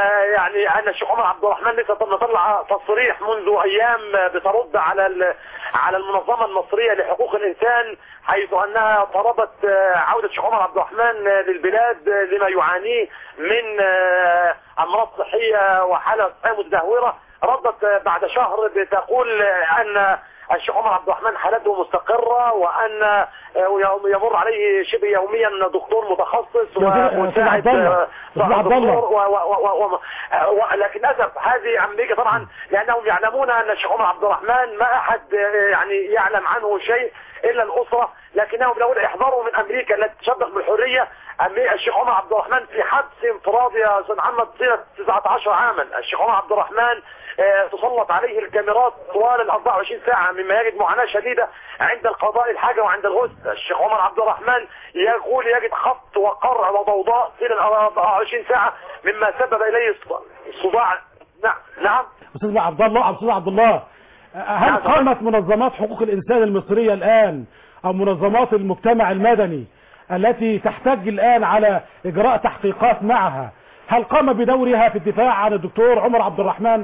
ويعني ان الشيخ عمر عبد الرحمن لسه نطلع تصريح منذ ايام بترد على ال- على المنظمة المصرية لحقوق الإنسان حيث أنها طلبت آه، عودة الشيخ عمر عبد الرحمن آه، للبلاد آه، لما يعانيه من آه، أمراض صحية وحالة صحية متدهورة ردت آه، بعد شهر بتقول آه، أن الشيخ عمر عبد الرحمن حالته مستقرة وأن آه، يمر عليه شبه يوميا دكتور متخصص يا أستاذ- يا أستاذ عبد الله. آه، أستاذ عبد الله. دكتور و و و و و لكن للاسف هذه امريكا طبعا لانهم يعلمون ان الشيخ عمر عبد الرحمن ما احد آه، يعني يعلم عنه شيء الا الاسره لكنهم لو احذروا من امريكا التي تشبه بالحريه أمريكا الشيخ عمر عبد الرحمن في حبس انفرادي يا استاذ محمد سنه 19 عاما الشيخ عمر عبد الرحمن آه، تسلط عليه الكاميرات طوال ال 24 ساعه مما يجد معاناه شديده عند القضاء الحاجه وعند الغسل الشيخ عمر عبد الرحمن يقول يجد خط وقرع وضوضاء طيل ال 24 ساعه مما سبب اليه الص- صداع نعم نعم استاذ عبد الله استاذ عبد الله هل نعم. قامت منظمات حقوق الانسان المصريه الان او منظمات المجتمع المدني التي تحتج الان على اجراء تحقيقات معها هل قام بدورها في الدفاع عن الدكتور عمر عبد الرحمن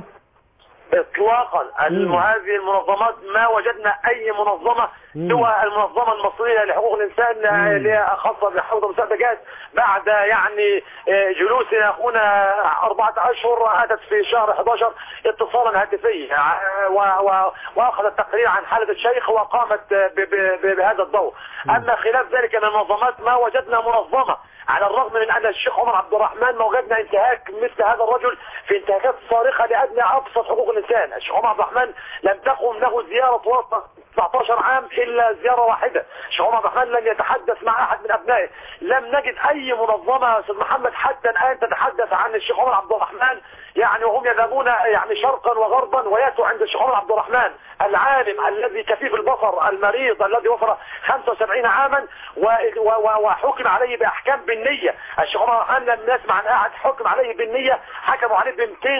اطلاقا الم- هذه المنظمات ما وجدنا اي منظمه مم. سوى المنظمه المصريه لحقوق الانسان آه، اللي هي خاصه بحوض مساعده جاز بعد يعني آه، جلوسنا اخونا اربعه اشهر اتت في شهر 11 اتصالا هاتفيا آه، و- و- واخذت تقرير عن حاله الشيخ وقامت آه، ب- ب- ب- بهذا الضوء اما خلاف ذلك من المنظمات ما وجدنا منظمه على الرغم من ان الشيخ عمر عبد الرحمن ما وجدنا انتهاك مثل هذا الرجل في انتهاكات صارخه لادنى ابسط حقوق الانسان، الشيخ عمر عبد الرحمن لم تقم له زياره طوال 19 عام الا زياره واحده، الشيخ عمر عبد الرحمن لم يتحدث مع احد من ابنائه، لم نجد اي منظمه يا استاذ محمد حتى الان تتحدث عن الشيخ عمر عبد الرحمن يعني وهم يذهبون يعني شرقا وغربا وياتوا عند الشيخ عمر عبد الرحمن العالم الذي كفيف البصر المريض الذي وفر 75 عاما و- و- و- وحكم عليه باحكام بالنيه الشيخ عمر الرحمن لم نسمع عن احد حكم عليه بالنيه حكموا عليه ب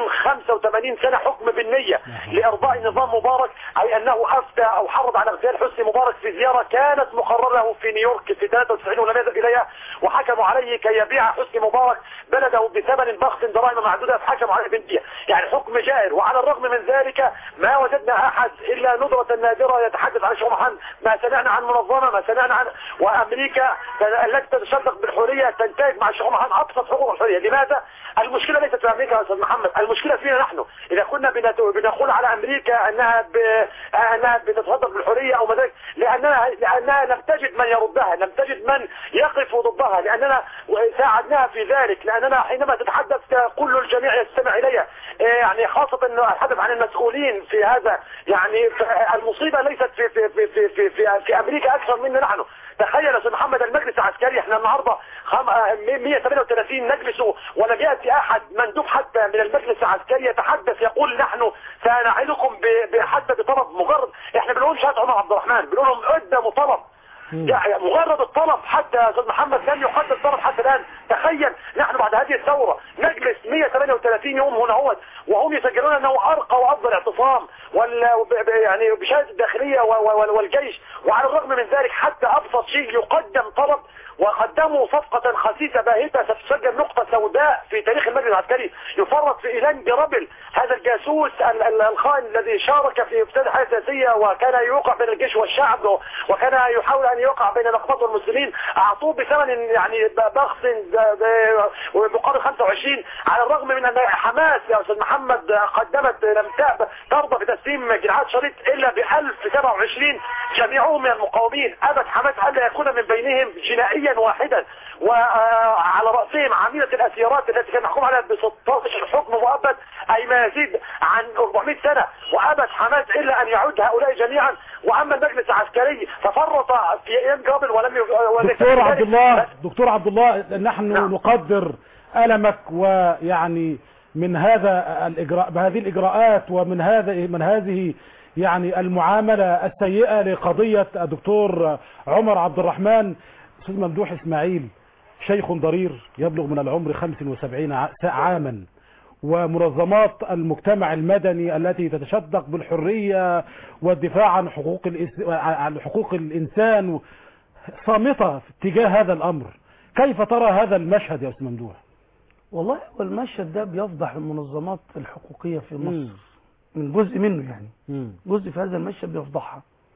285 سنه حكم بالنيه لارضاء نظام مبارك اي انه افتى او حرض على اغتيال حسني مبارك في زياره كانت مقرره له في نيويورك في 93 ولم يذهب اليها وحكموا عليه كي يبيع حسني مبارك بلده بثمن بخس دراهم معدوده فحكموا عليه بالنيه يعني حكم جائر وعلى الرغم من ذلك ما وجدنا احد الا ندرة نادرة يتحدث عن الشيخ محمد ما سمعنا عن منظمة ما سمعنا عن وامريكا التي تتشدق بالحرية تنتهج مع الشيخ محمد ابسط حقوق الحرية لماذا؟ المشكلة ليست في امريكا يا استاذ محمد المشكلة فينا نحن اذا كنا بنت- بنقول على امريكا انها ب... انها بتتصدق بالحرية او ما ذلك لانها لانها لم تجد من يردها لم تجد من يقف ضدها لاننا ساعدناها في ذلك لاننا حينما تتحدث كل الجميع يستمع اليها إيه يعني خاصة انه اتحدث عن المسؤولين في هذا يعني ف- المصيبة ليست في في في في في, في, في امريكا اكثر منا نحن تخيل يا استاذ محمد المجلس العسكري احنا النهارده خم... آه، 138 نجلس ولم ياتي احد مندوب حتى من المجلس العسكري يتحدث يقول نحن سنعدكم ب... ب- حتى بطلب مجرد احنا بنقولش هات عمر عبد الرحمن بنقول لهم قدموا طلب يعني مجرد الطلب حتى يا استاذ محمد لم يقدم طلب حتى الان تخيل نحن بعد هذه الثوره نجلس 138 يوم هنا هو وهم يسجلون انه ارقى وافضل اعتصام وال ب- ب- يعني بشهاده الداخليه و- و- والجيش وعلى الرغم من ذلك حتى ابسط شيء يقدم طلب وقدموا صفقة خسيسة باهتة ستسجل نقطة سوداء في تاريخ المجلس العسكري يفرط في إيلان جرابل هذا الجاسوس ال- ال- الخائن الذي شارك في إفساد الحياة السياسية وكان يوقع بين الجيش والشعب و- وكان يحاول أن يوقع بين الأقباط والمسلمين أعطوه بثمن يعني ب- بخس ب- ب- مقابل 25 على الرغم من أن حماس يا أستاذ محمد قدمت لم تأب- ترضى بتسليم جناحات شريط إلا ب 1027 جميعهم من المقاومين أبت حماس ألا يكون من بينهم جنائيا واحدا وعلى رأسهم عميلة الأسيرات التي كان محكوم عليها ب 16 حكم مؤبد أي ما يزيد عن 400 سنة وأبت حماس إلا أن يعود هؤلاء جميعا وأما المجلس العسكري ففرط في أيام قبل ولم ي... ولم دكتور يكتفي عبد ذلك. الله دكتور عبد الله نحن نعم. نقدر ألمك ويعني من هذا الإجراء بهذه الإجراءات ومن هذا من هذه يعني المعاملة السيئة لقضية الدكتور عمر عبد الرحمن أستاذ ممدوح إسماعيل شيخ ضرير يبلغ من العمر 75 ع- عاما ومنظمات المجتمع المدني التي تتشدق بالحرية والدفاع عن حقوق الإس- عن حقوق الإنسان صامتة تجاه هذا الأمر كيف ترى هذا المشهد يا أستاذ ممدوح والله هو المشهد ده بيفضح المنظمات الحقوقية في مم. مصر من جزء منه يعني مم. جزء في هذا المشهد بيفضحها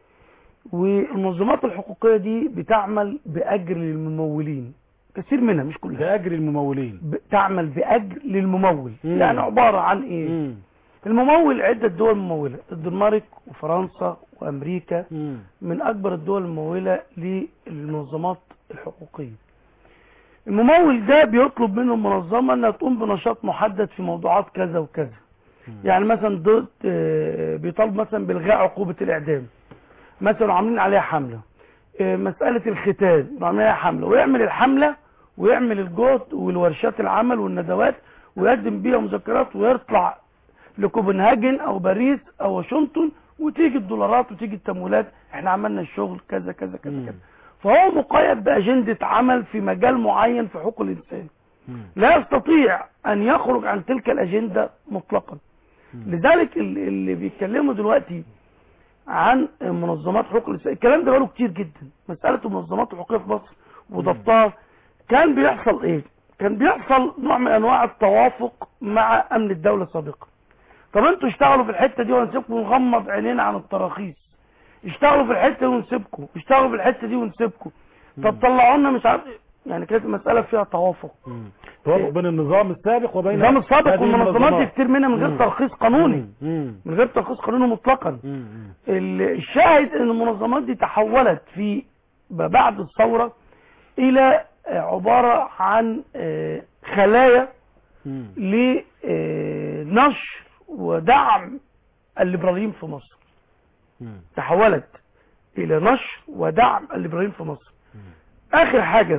والمنظمات الحقوقيه دي بتعمل باجر للممولين كثير منها مش كلها بأجر الممولين ب- تعمل باجر للممول مم. يعني عباره عن ايه مم. الممول عده دول مموله الدنمارك وفرنسا وامريكا مم. من اكبر الدول المموله للمنظمات الحقوقيه الممول ده بيطلب منه المنظمه انها تقوم بنشاط محدد في موضوعات كذا وكذا يعني مثلا ضد آه، بيطالب مثلا بالغاء عقوبه الاعدام مثلا عاملين عليها حمله آه، مساله الختان عاملين عليها حمله ويعمل الحمله ويعمل الجهد والورشات العمل والندوات ويقدم بيها مذكرات ويطلع لكوبنهاجن او باريس او واشنطن وتيجي الدولارات وتيجي التمويلات احنا عملنا الشغل كذا كذا كذا مم. كذا فهو مقيد باجنده عمل في مجال معين في حقوق الانسان مم. لا يستطيع ان يخرج عن تلك الاجنده مطلقا لذلك اللي اللي بيتكلموا دلوقتي عن منظمات حقوق الانسان الكلام ده بقاله كتير جدا مساله المنظمات الحقوقيه في مصر وضبطها كان بيحصل ايه كان بيحصل نوع من انواع التوافق مع امن الدوله سابقا طب انتوا اشتغلوا في الحته دي ونسيبكم ونغمض عينينا عن التراخيص اشتغلوا في الحته دي ونسيبكم اشتغلوا في الحته دي ونسيبكم طب طلعوا لنا مش عارف ايه. يعني كانت المساله فيها توافق مم. توافق بين النظام السابق وبين النظام السابق هذه والمنظمات دي المنظمات. كتير منها من غير مم. ترخيص قانوني مم. من غير ترخيص قانوني مطلقا مم. مم. ال- الشاهد ان المنظمات دي تحولت في بعد الثورة الى آه، عبارة عن آه، خلايا مم. لنشر ودعم الليبراليين في مصر مم. تحولت الى نشر ودعم الليبراليين في مصر اخر حاجة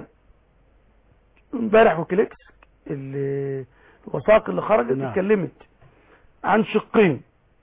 امبارح وكليكس ال- الوثائق اللي خرجت نعم. اتكلمت عن شقين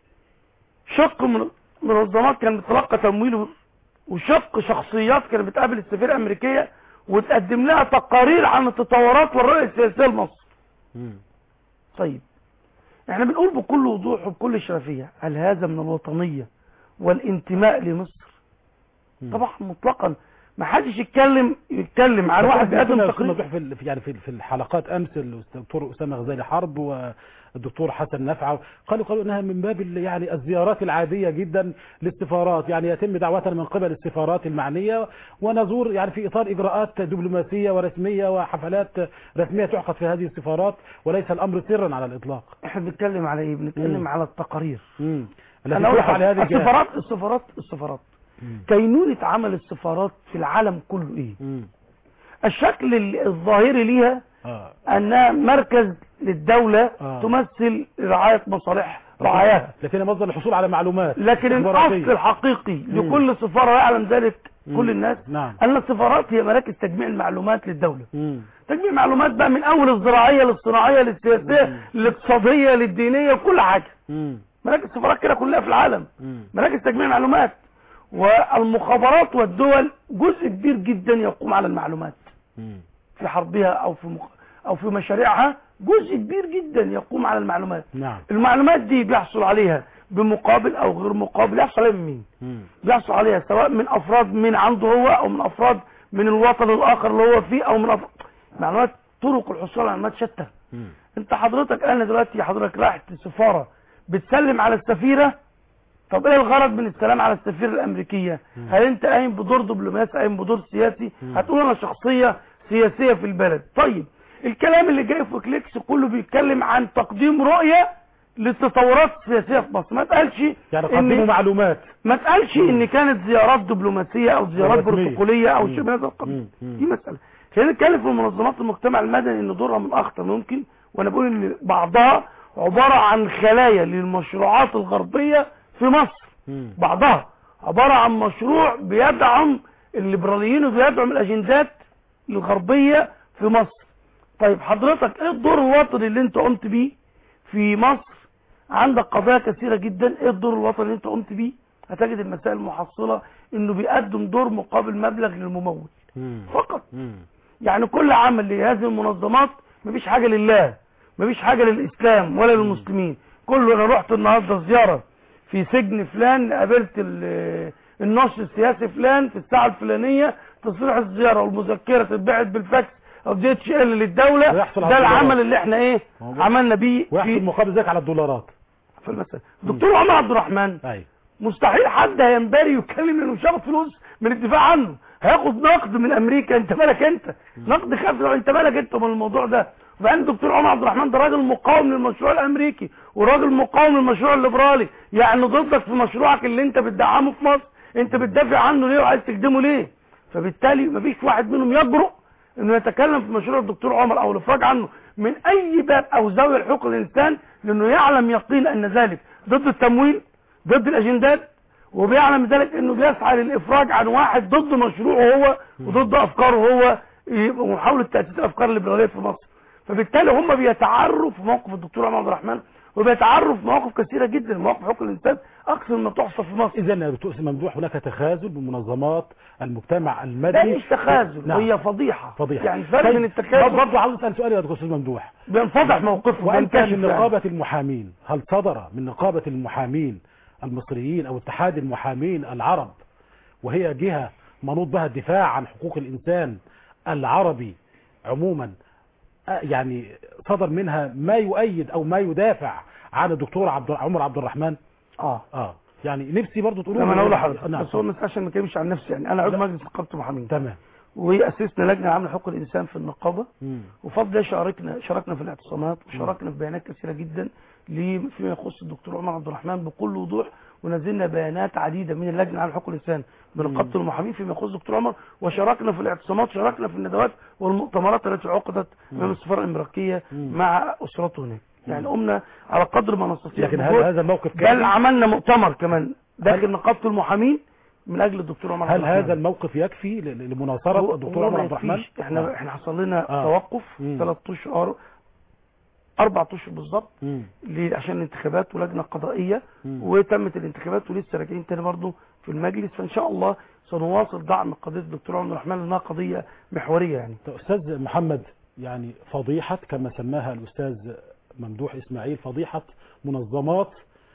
شق من منظمات كانت بتتلقى تمويل وشق شخصيات كانت بتقابل السفير الامريكيه وتقدم لها تقارير عن التطورات والرؤيه السياسيه لمصر مم. طيب احنا بنقول بكل وضوح وبكل شفافيه هل هذا من الوطنيه والانتماء لمصر مم. طبعا مطلقا ما حدش يتكلم يتكلم عن واحد بيقدم كنا- كنا تقرير نوضح في ال- في- يعني في في الحلقات امس الدكتور اسامه غزالي حرب والدكتور حسن نفعه قالوا قالوا انها من باب ال- يعني الزيارات العاديه جدا للسفارات يعني يتم دعوتنا من قبل السفارات المعنيه ونزور يعني في اطار اجراءات دبلوماسيه ورسميه وحفلات رسميه تعقد في هذه السفارات وليس الامر سرا على الاطلاق. احنا بنتكلم على ايه بنتكلم مم. على التقارير امم التي انا اقول تقع على هذه الجهات. السفارات السفارات السفارات مم. كينونة عمل السفارات في العالم كله ايه مم. الشكل ال- الظاهري ليها اه انها مركز للدولة آه. تمثل رعاية مصالح رعاياها لكن مصدر الحصول على معلومات لكن استخباراتية. الاصل الحقيقي مم. لكل سفارة ويعلم ذلك مم. كل الناس نعم ان السفارات هي مراكز تجميع المعلومات للدولة مم. تجميع معلومات بقى من اول الزراعية للصناعية للسياسية للاقتصادية للدينية كل حاجة مم. مراكز السفارات كده كلها في العالم مم. مراكز تجميع معلومات والمخابرات والدول جزء كبير جدا يقوم على المعلومات مم. في حربها او في مخ... او في مشاريعها جزء كبير جدا يقوم على المعلومات نعم المعلومات دي بيحصل عليها بمقابل او غير مقابل يحصل عليها من مين مم. بيحصل عليها سواء من افراد من عنده هو او من افراد من الوطن الاخر اللي هو فيه او من أفراد معلومات طرق الحصول على معلومات شتى مم. انت حضرتك انا دلوقتي حضرتك رايح السفاره بتسلم على السفيره طب ايه الغرض من السلام على السفيره الامريكيه هل انت قايم بدور دبلوماسي قايم بدور سياسي هتقول انا شخصيه سياسيه في البلد طيب الكلام اللي جاي في كليكس كله بيتكلم عن تقديم رؤيه للتطورات السياسيه في مصر ما اتقالش يعني إن- قدموا معلومات ما اتقالش ان كانت زيارات دبلوماسيه او زيارات رسمية. بروتوكوليه او مم. شيء من هذا القبيل مم. مم. دي مساله خلينا نتكلم في منظمات المجتمع المدني ان دورها من اخطر ممكن وانا بقول ان بعضها عباره عن خلايا للمشروعات الغربيه في مصر مم. بعضها عباره عن مشروع بيدعم الليبراليين وبيدعم الاجندات الغربيه في مصر طيب حضرتك ايه الدور الوطني اللي انت قمت بيه في مصر عندك قضايا كثيرة جدا ايه الدور الوطني اللي انت قمت بيه هتجد المسائل المحصلة انه بيقدم دور مقابل مبلغ للممول مم. فقط مم. يعني كل عمل لهذه المنظمات مفيش حاجة لله مفيش حاجة للإسلام ولا للمسلمين كله أنا رحت النهاردة زيارة في سجن فلان قابلت ال- النشر السياسي فلان في الساعة الفلانية تصريح الزيارة والمذكرة تتبعت بالفاكس أو دي اتش ال للدولة ويحصل على ده الدولارات. العمل اللي احنا ايه موجود. عملنا بيه ويحصل في, مقابل ذلك على الدولارات في المسألة دكتور عمر عبد الرحمن ايوه مستحيل حد هينبري يتكلم انه مش هياخد فلوس من الدفاع عنه هياخد نقد من امريكا انت مالك انت نقد خاف انت مالك انت من الموضوع ده وبعدين الدكتور عمر عبد الرحمن ده راجل مقاوم للمشروع الامريكي وراجل مقاوم للمشروع الليبرالي يعني ضدك في مشروعك اللي انت بتدعمه في مصر انت بتدافع عنه ليه وعايز تخدمه ليه فبالتالي مفيش واحد منهم يجرؤ انه يتكلم في مشروع الدكتور عمر او الافراج عنه من اي باب او زاويه لحقوق الانسان لانه يعلم يقين ان ذلك ضد التمويل ضد الاجندات وبيعلم ذلك انه بيسعى للافراج عن واحد ضد مشروعه هو وضد افكاره هو ومحاوله تاسيس الافكار الليبراليه في مصر فبالتالي هم بيتعروا في موقف الدكتور عمر عبد الرحمن وبيتعروا في مواقف كثيره جدا مواقف حقوق الانسان اكثر ما تحصل في مصر اذا يا دكتور ممدوح هناك تخاذل بمنظمات المجتمع ده المدني مش تخاذل نعم. هي فضيحه فضيحه يعني فرق طيب، من التخاذل برضه عاوز اسال سؤال يا دكتور استاذ ممدوح بينفضح موقفه وانت بينكشف من يعني. نقابه المحامين هل صدر من نقابه المحامين المصريين او اتحاد المحامين العرب وهي جهه منوط بها الدفاع عن حقوق الانسان العربي عموما آه، يعني صدر منها ما يؤيد او ما يدافع عن الدكتور عبد عمر عبد الرحمن اه اه يعني نفسي برضه تقولوا لما لي- انا اقول لحضرتك نعم بس هو مش عشان ما اتكلمش عن نفسي يعني انا عضو مجلس نقابه المحامين تمام واسسنا لجنه عامله حقوق الانسان في النقابه مم. وفضل ده شاركنا شاركنا في الاعتصامات وشاركنا في بيانات كثيره جدا لي- فيما يخص الدكتور عمر عبد الرحمن بكل وضوح ونزلنا بيانات عديده من اللجنه عن حقوق الانسان بنقابه المحامين فيما يخص الدكتور عمر وشاركنا في الاعتصامات شاركنا في الندوات والمؤتمرات التي عقدت من السفاره الامريكيه مع اسرته هناك يعني قمنا على قدر ما نستطيع لكن بجهد. هل هذا الموقف بل كافي عملنا مؤتمر كمان داخل نقابه المحامين من اجل الدكتور عمر عبد هل الرحمن هذا الموقف يكفي ل- ل- لمناصره الدكتور هو عمر ما عبد الرحمن يكفيش. احنا احنا حصل لنا آه. توقف مم. ثلاث اشهر اربع اشهر بالظبط مم. ل- عشان الانتخابات ولجنه قضائيه مم. وتمت الانتخابات ولسه راجعين تاني برضه في المجلس فان شاء الله سنواصل دعم قضيه الدكتور عمر الرحمن لانها قضيه محوريه يعني طيب، استاذ محمد يعني فضيحه كما سماها الاستاذ ممدوح اسماعيل فضيحه منظمات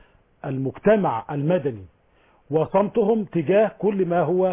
المجتمع المدني وصمتهم تجاه كل ما هو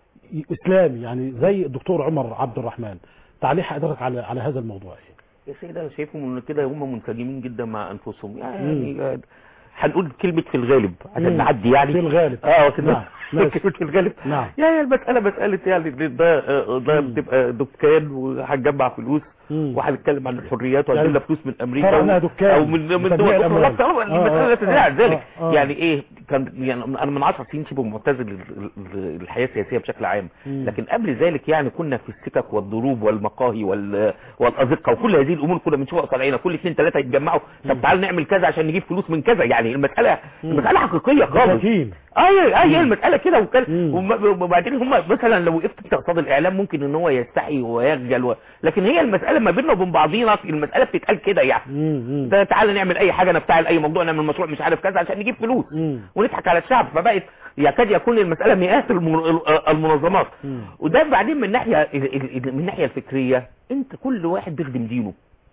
اسلامي يعني زي الدكتور عمر عبد الرحمن تعليق حضرتك على على هذا الموضوع إيه؟ يا سيدي انا شايفهم ان كده هم منسجمين جدا مع انفسهم يعني آه، هنقول كلمة في الغالب عشان مم. نعدي يعني في الغالب اه كده نعم، ماشي. كلمة في الغالب نعم. يعني المسألة مسألة يعني ده آه، ده مم. بتبقى دكان وهنجمع فلوس مم. وهنتكلم عن الحريات يعني وهنجيب فلوس من امريكا فرع و- انها دكان او من من لتجميع دول الأموال. اخرى طبعا آه، المسألة آه، لا تدعي آه، ذلك آه. يعني ايه كان يعني انا من 10 سنين شبه معتزل لل- لل- للحياة السياسية بشكل عام مم. لكن قبل ذلك يعني كنا في السكك والضروب والمقاهي وال- والازقه وكل هذه الامور كنا بنشوفها طالعين كل اثنين ثلاثه يتجمعوا طب تعال نعمل كذا عشان نجيب فلوس من كذا يعني المساله المساله حقيقيه خالص بساتين اي اي المساله كده وكان مم. وم- وبعدين هم مثلا لو وقفت انت قصاد الاعلام ممكن ان هو يستحي ويخجل و... لكن هي المساله ما بيننا وبين بعضينا المساله بتتقال كده يعني مم. مم. ده تعالى نعمل اي حاجه نفتعل اي موضوع نعمل مشروع مش عارف كذا عشان نجيب فلوس مم. ونضحك على الشعب فبقت يكاد يكون المساله مئات المن- المنظمات مم. وده بعدين من ناحيه ال- ال- من الناحيه الفكريه انت كل واحد بيخدم دينه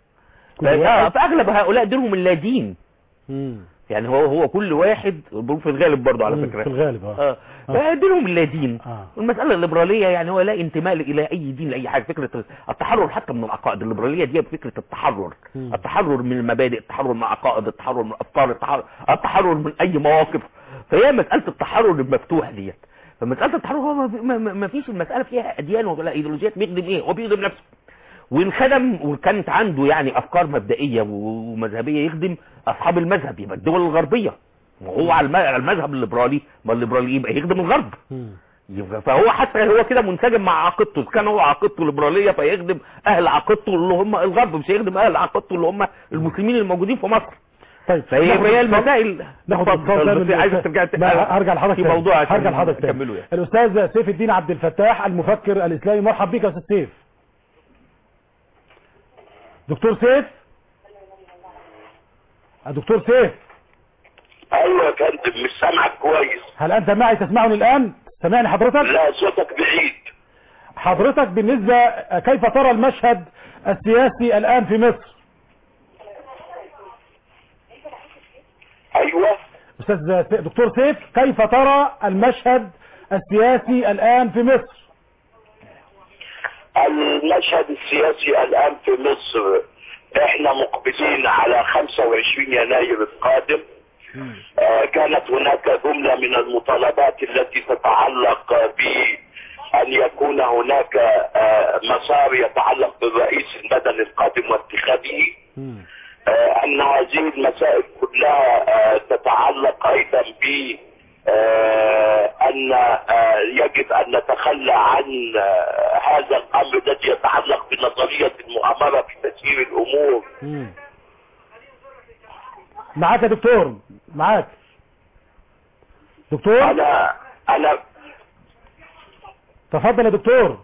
كل واحد. فاغلب هؤلاء دينهم اللا دين مم. يعني هو هو كل واحد في الغالب برضه على مم. فكره في الغالب اه اه فدينهم اللا دين آه. والمسألة الليبرالية يعني هو لا انتماء إلى أي دين لأي حاجة فكرة التحرر حتى من العقائد الليبرالية دي فكرة التحرر مم. التحرر من المبادئ التحرر من العقائد التحرر من الأفكار التحرر, التحرر من أي مواقف فهي مسألة التحرر المفتوح ديت فمسألة التحرر هو ما- ما ما- ما فيش المسألة فيها أديان ولا إيديولوجيات بيخدم إيه هو بيخدم نفسه وإن خدم وكانت عنده يعني أفكار مبدئية ومذهبية يخدم أصحاب المذهب يبقى الدول الغربية وهو على الم- على المذهب الليبرالي ما الليبرالي يبقى يخدم الغرب مم. يبقى فهو حتى هو كده منسجم مع عقيدته إذا كان هو عقيدته ليبراليه فيخدم اهل عقيدته اللي هم الغرب مش هيخدم اهل عقيدته اللي هم المسلمين الموجودين في مصر طيب فهي ناخد هي اتصال- المسائل ناخد اتفضل، اتصال بس تاني عايزك من- ترجع ت- لا، هرجع لحضرتك في تاني. موضوع عشان هرجع لحضرتك تاني. نكمله يعني. الاستاذ سيف الدين عبد الفتاح المفكر الاسلامي مرحب بك يا استاذ سيف دكتور سيف دكتور سيف ايوه يا فندم مش سامعك كويس هل انت معي تسمعني الان سمعني حضرتك لا صوتك بعيد حضرتك بالنسبة كيف ترى المشهد السياسي الآن في مصر ايوه أستاذ س- دكتور سيف كيف ترى المشهد السياسي الآن في مصر المشهد السياسي الان في مصر احنا مقبلين على 25 يناير القادم آه، كانت هناك جملة من المطالبات التي تتعلق بأن يكون هناك آه، مسار يتعلق بالرئيس المدني القادم وانتخابه مم. آه، أن هذه المسائل كلها آه، تتعلق أيضا ب آه، أن آه، يجب أن نتخلى عن آه، هذا الأمر الذي يتعلق بنظرية المؤامرة في تسيير الأمور مم. معاك يا دكتور معاك دكتور أنا أنا تفضل يا دكتور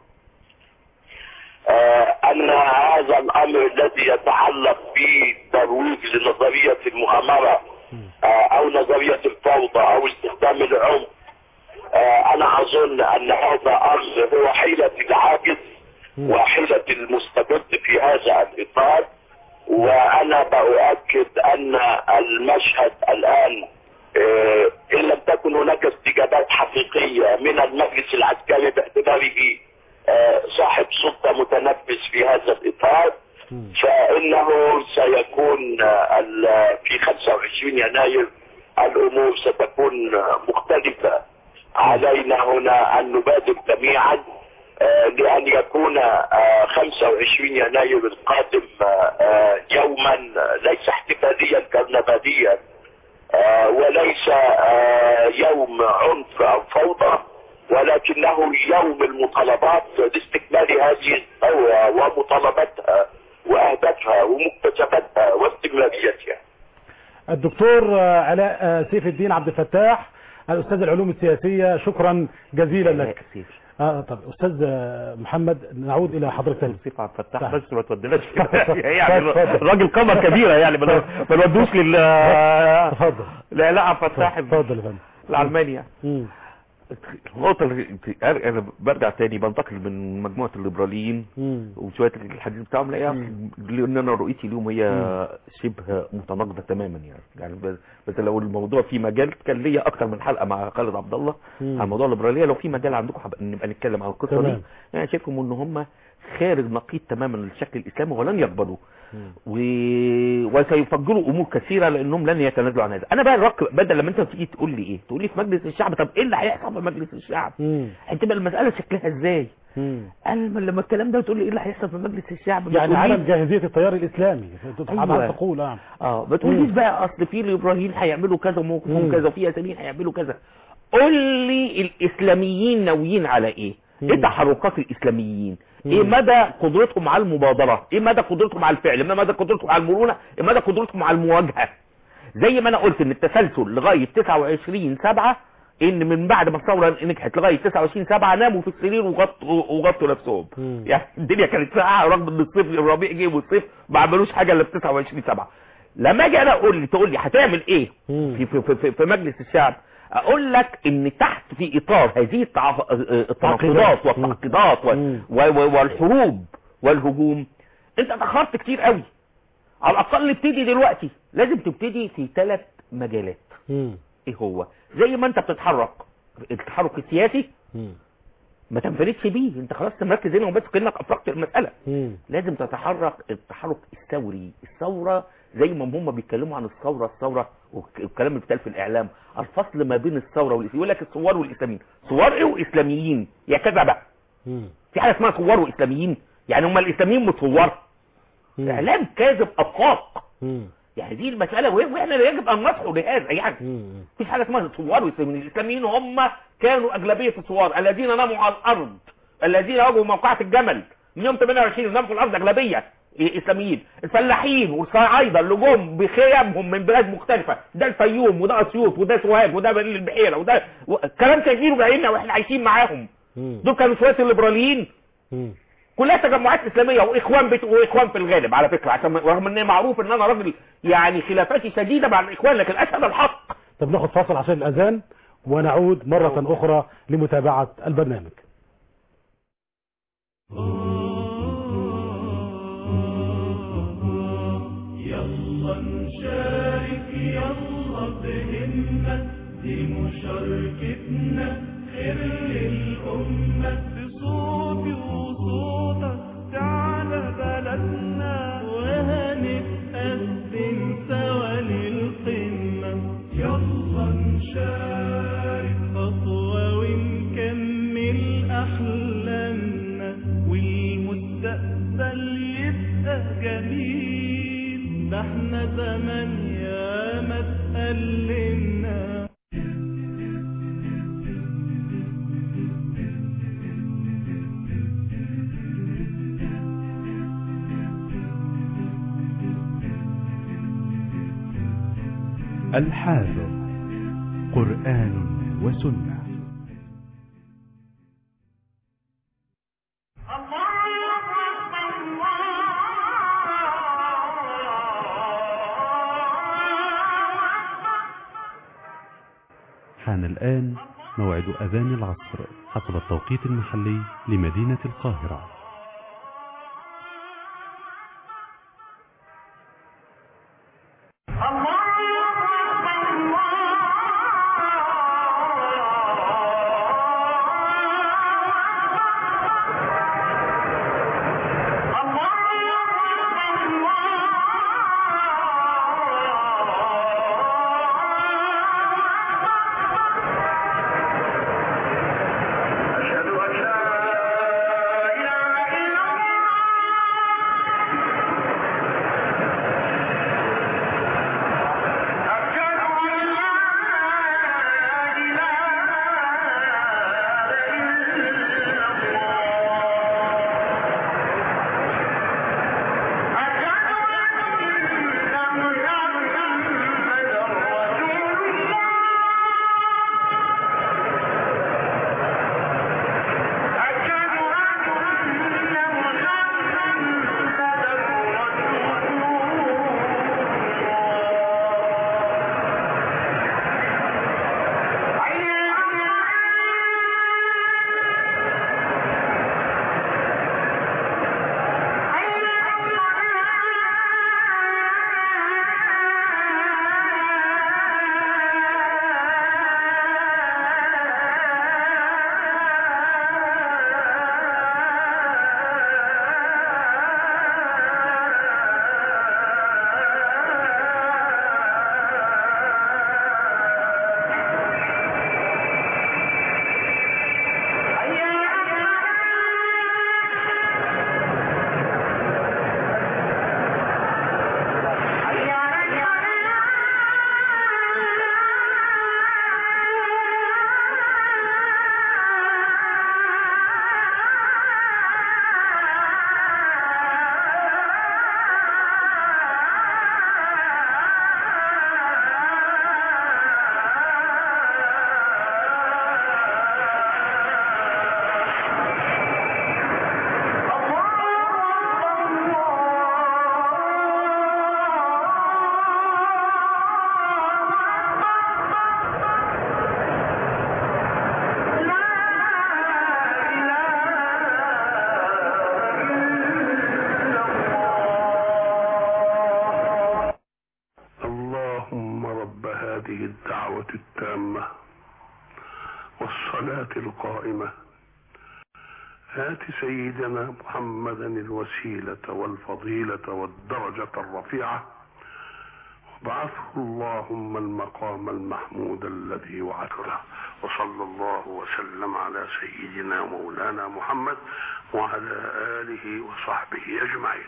آه، أن هذا الأمر الذي يتعلق بترويج لنظرية المؤامرة آه، أو نظرية الفوضى أو استخدام العنف آه، أنا أظن أن هذا أمر هو حيلة العاجز وحيلة المستبد في هذا الإطار وأنا بأؤكد أن المشهد الآن آه، إن لم تكن هناك استجابات حقيقية من المجلس العسكري باعتباره آه، صاحب سلطة متنفس في هذا الإطار فإنه سيكون آه، ال- في 25 يناير الأمور ستكون آه، مختلفة علينا هنا أن نبادر جميعا آه، لأن يكون آه، 25 يناير القادم آه، آه، يوما آه، ليس احتفاليا كرنفاليا آه، وليس آه، يوم عنف أو فوضى ولكنه يوم المطالبات لاستكمال هذه الثورة ومطالباتها وأهدافها ومكتسباتها واستمراريتها الدكتور آه، علاء آه، سيف الدين عبد الفتاح الأستاذ العلوم السياسية شكرا جزيلا لك آه طب أستاذ آه، محمد نعود إلى حضرتك تاني سيف عبد الفتاح طيب. بس ما توديناش كده اتفضل. يعني اتفضل. راجل قمر كبيره يعني ما ما نودوش لل تفضل لا لا عبد الفتاح تفضل يا فندم العلماني يعني مم. النقطة اللي انا برجع تاني بنتقل من مجموعة الليبراليين مم. وشوية الحديث بتاعهم لاقيها لان انا رؤيتي ليهم هي شبه متناقضة تماما يعني يعني بس- بس لو الموضوع في مجال كان ليا اكتر من حلقة مع خالد عبد الله مم. عن موضوع الليبرالية لو في مجال عندكم حب- نبقى نتكلم عن القصة دي تمام. يعني شايفهم ان هم خارج نقيض تماما للشكل الاسلامي ولن يقبلوا و... وسيفجروا امور كثيره لانهم لن يتنازلوا عن هذا انا بقى الرك بدل لما انت تيجي تقول لي ايه تقول لي في مجلس الشعب طب ايه اللي هيحصل في مجلس الشعب مم. هتبقى المساله شكلها ازاي مم. قال لما الكلام ده تقول لي ايه اللي هيحصل في مجلس الشعب ما يعني تقوليش- عدم جاهزية التيار الإسلامي أيوة. عمال تقول نعم اه ما تقوليش مم. بقى اصل في الابراهيم هيعملوا كذا وموقفهم مم. كذا وفي ياسمين هيعملوا كذا قول لي الاسلاميين ناويين على ايه مم. ايه تحركات الاسلاميين مم. ايه مدى قدرتهم على المبادره ايه مدى قدرتهم على الفعل ايه مدى قدرتهم على المرونه ايه مدى قدرتهم على المواجهه زي ما انا قلت ان التسلسل لغايه 29 7 ان من بعد ما الثوره نجحت لغايه 29 7 ناموا في السرير وغطوا وغطوا نفسهم مم. يعني الدنيا كانت ساقعه رغم ان الصيف الربيع جه والصيف ما عملوش حاجه الا في 29 7 لما اجي انا اقول لي تقول لي هتعمل ايه مم. في في في, في مجلس الشعب اقول لك ان تحت في اطار هذه التعف- التناقضات تعقيدات. والتعقيدات و- مم. و- و- والحروب والهجوم انت اتاخرت كتير قوي على الاقل ابتدي دلوقتي لازم تبتدي في ثلاث مجالات مم. ايه هو زي ما انت بتتحرك التحرك السياسي مم. ما تنفردش بيه انت خلاص مركز هنا وبس كانك افرقت المساله مم. لازم تتحرك التحرك الثوري الثورة زي ما هم بيتكلموا عن الثورة الثورة والك- والكلام اللي بيتقال في الإعلام الفصل ما بين الثورة والإسلام يقول لك الثوار والإسلاميين ثوار إيه وإسلاميين يا كذا بقى مم. في حاجة اسمها ثوار وإسلاميين يعني هم الإسلاميين مش ثوار مم. إعلام كاذب أفاق مم. يعني دي المسألة وه- وإحنا يجب أن نصحوا لهذا يعني مم. مفيش حاجة اسمها ثوار وإسلاميين الإسلاميين هم كانوا أغلبية الثوار الذين ناموا على الأرض الذين واجهوا موقعة الجمل من يوم 28 ناموا في الأرض أغلبية إسلاميين الفلاحين والصعايدة اللي جم بخيامهم من بلاد مختلفة ده الفيوم وده أسيوط وده سوهاج وده بني البحيرة وده و... كلام شايفينه بعيننا واحنا عايشين معاهم مم. دول كانوا شوية الليبراليين مم. كلها تجمعات اسلاميه واخوان بت... واخوان في الغالب على فكره عشان رغم ان معروف ان انا راجل يعني خلافاتي شديده مع الاخوان لكن اشهد الحق طب ناخد فاصل عشان الأذان ونعود مرة أخرى لمتابعة البرنامج يلا نشارك يلا بهمة دي مشاركتنا خير للأمة بصوتي وصوتك تعالى بلدنا وهنتقدم سوا للقمة يلا الحافظ قرآن وسنة حان الآن موعد أذان العصر حسب التوقيت المحلي لمدينة القاهرة اللهم رب هذه الدعوة التامة والصلاة القائمة آت سيدنا محمدا الوسيلة والفضيلة والدرجة الرفيعة وابعثه اللهم المقام المحمود الذي وعده وصلى الله وسلم على سيدنا مولانا محمد وعلى آله وصحبه أجمعين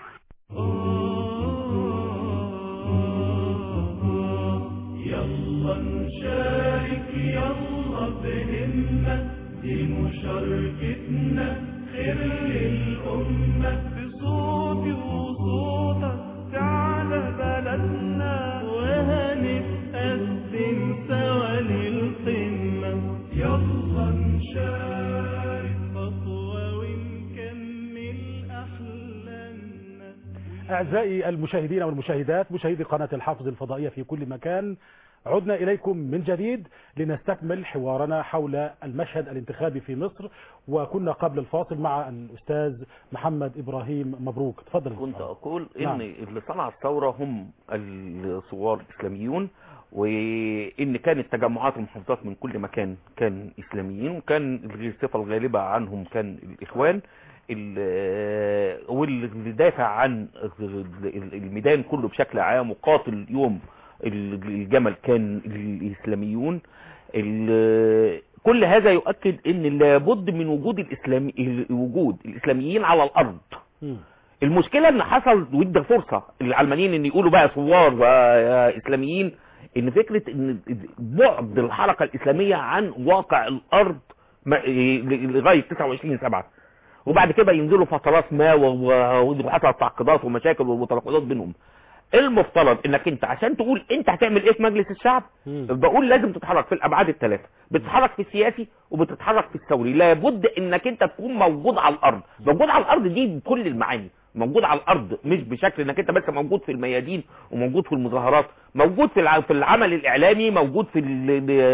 يلا نشارك يلا بهمة دي مشاركتنا خير للأمة بصوتي وصوتك تعالى بلدنا وهنتقدم سوا للقمة يلا نشارك خطوة ونكمل أحلامنا أعزائي المشاهدين والمشاهدات مشاهدي قناة الحافظ الفضائية في كل مكان عدنا إليكم من جديد لنستكمل حوارنا حول المشهد الانتخابي في مصر وكنا قبل الفاصل مع الأستاذ محمد إبراهيم مبروك تفضل كنت أقول إن نعم. اللي صنع الثورة هم الثوار الإسلاميون وإن كانت تجمعات المحافظات من كل مكان كان إسلاميين وكان الصفة الغالبة عنهم كان الإخوان ال- واللي دافع عن الميدان كله بشكل عام وقاتل يوم الجمل كان الإسلاميون ال- كل هذا يؤكد ان لابد من وجود الإسلامي وجود الإسلاميين على الأرض مم. المشكلة ان حصل وادى فرصة العلمانيين ان يقولوا بقى ثوار واسلاميين ان فكرة ان بعد الحركة الاسلامية عن واقع الارض ما- لغاية 29 سبعة وبعد كده ينزلوا فترات ما و- و- وحصلت تعقيدات ومشاكل وتناقضات بينهم المفترض انك انت عشان تقول انت هتعمل ايه في مجلس الشعب بقول لازم تتحرك في الابعاد الثلاثه بتتحرك في السياسي وبتتحرك في الثوري لابد انك انت تكون موجود على الارض موجود على الارض دي بكل المعاني موجود على الارض مش بشكل انك انت بس موجود في الميادين وموجود في المظاهرات موجود في الع- في العمل الاعلامي موجود في ال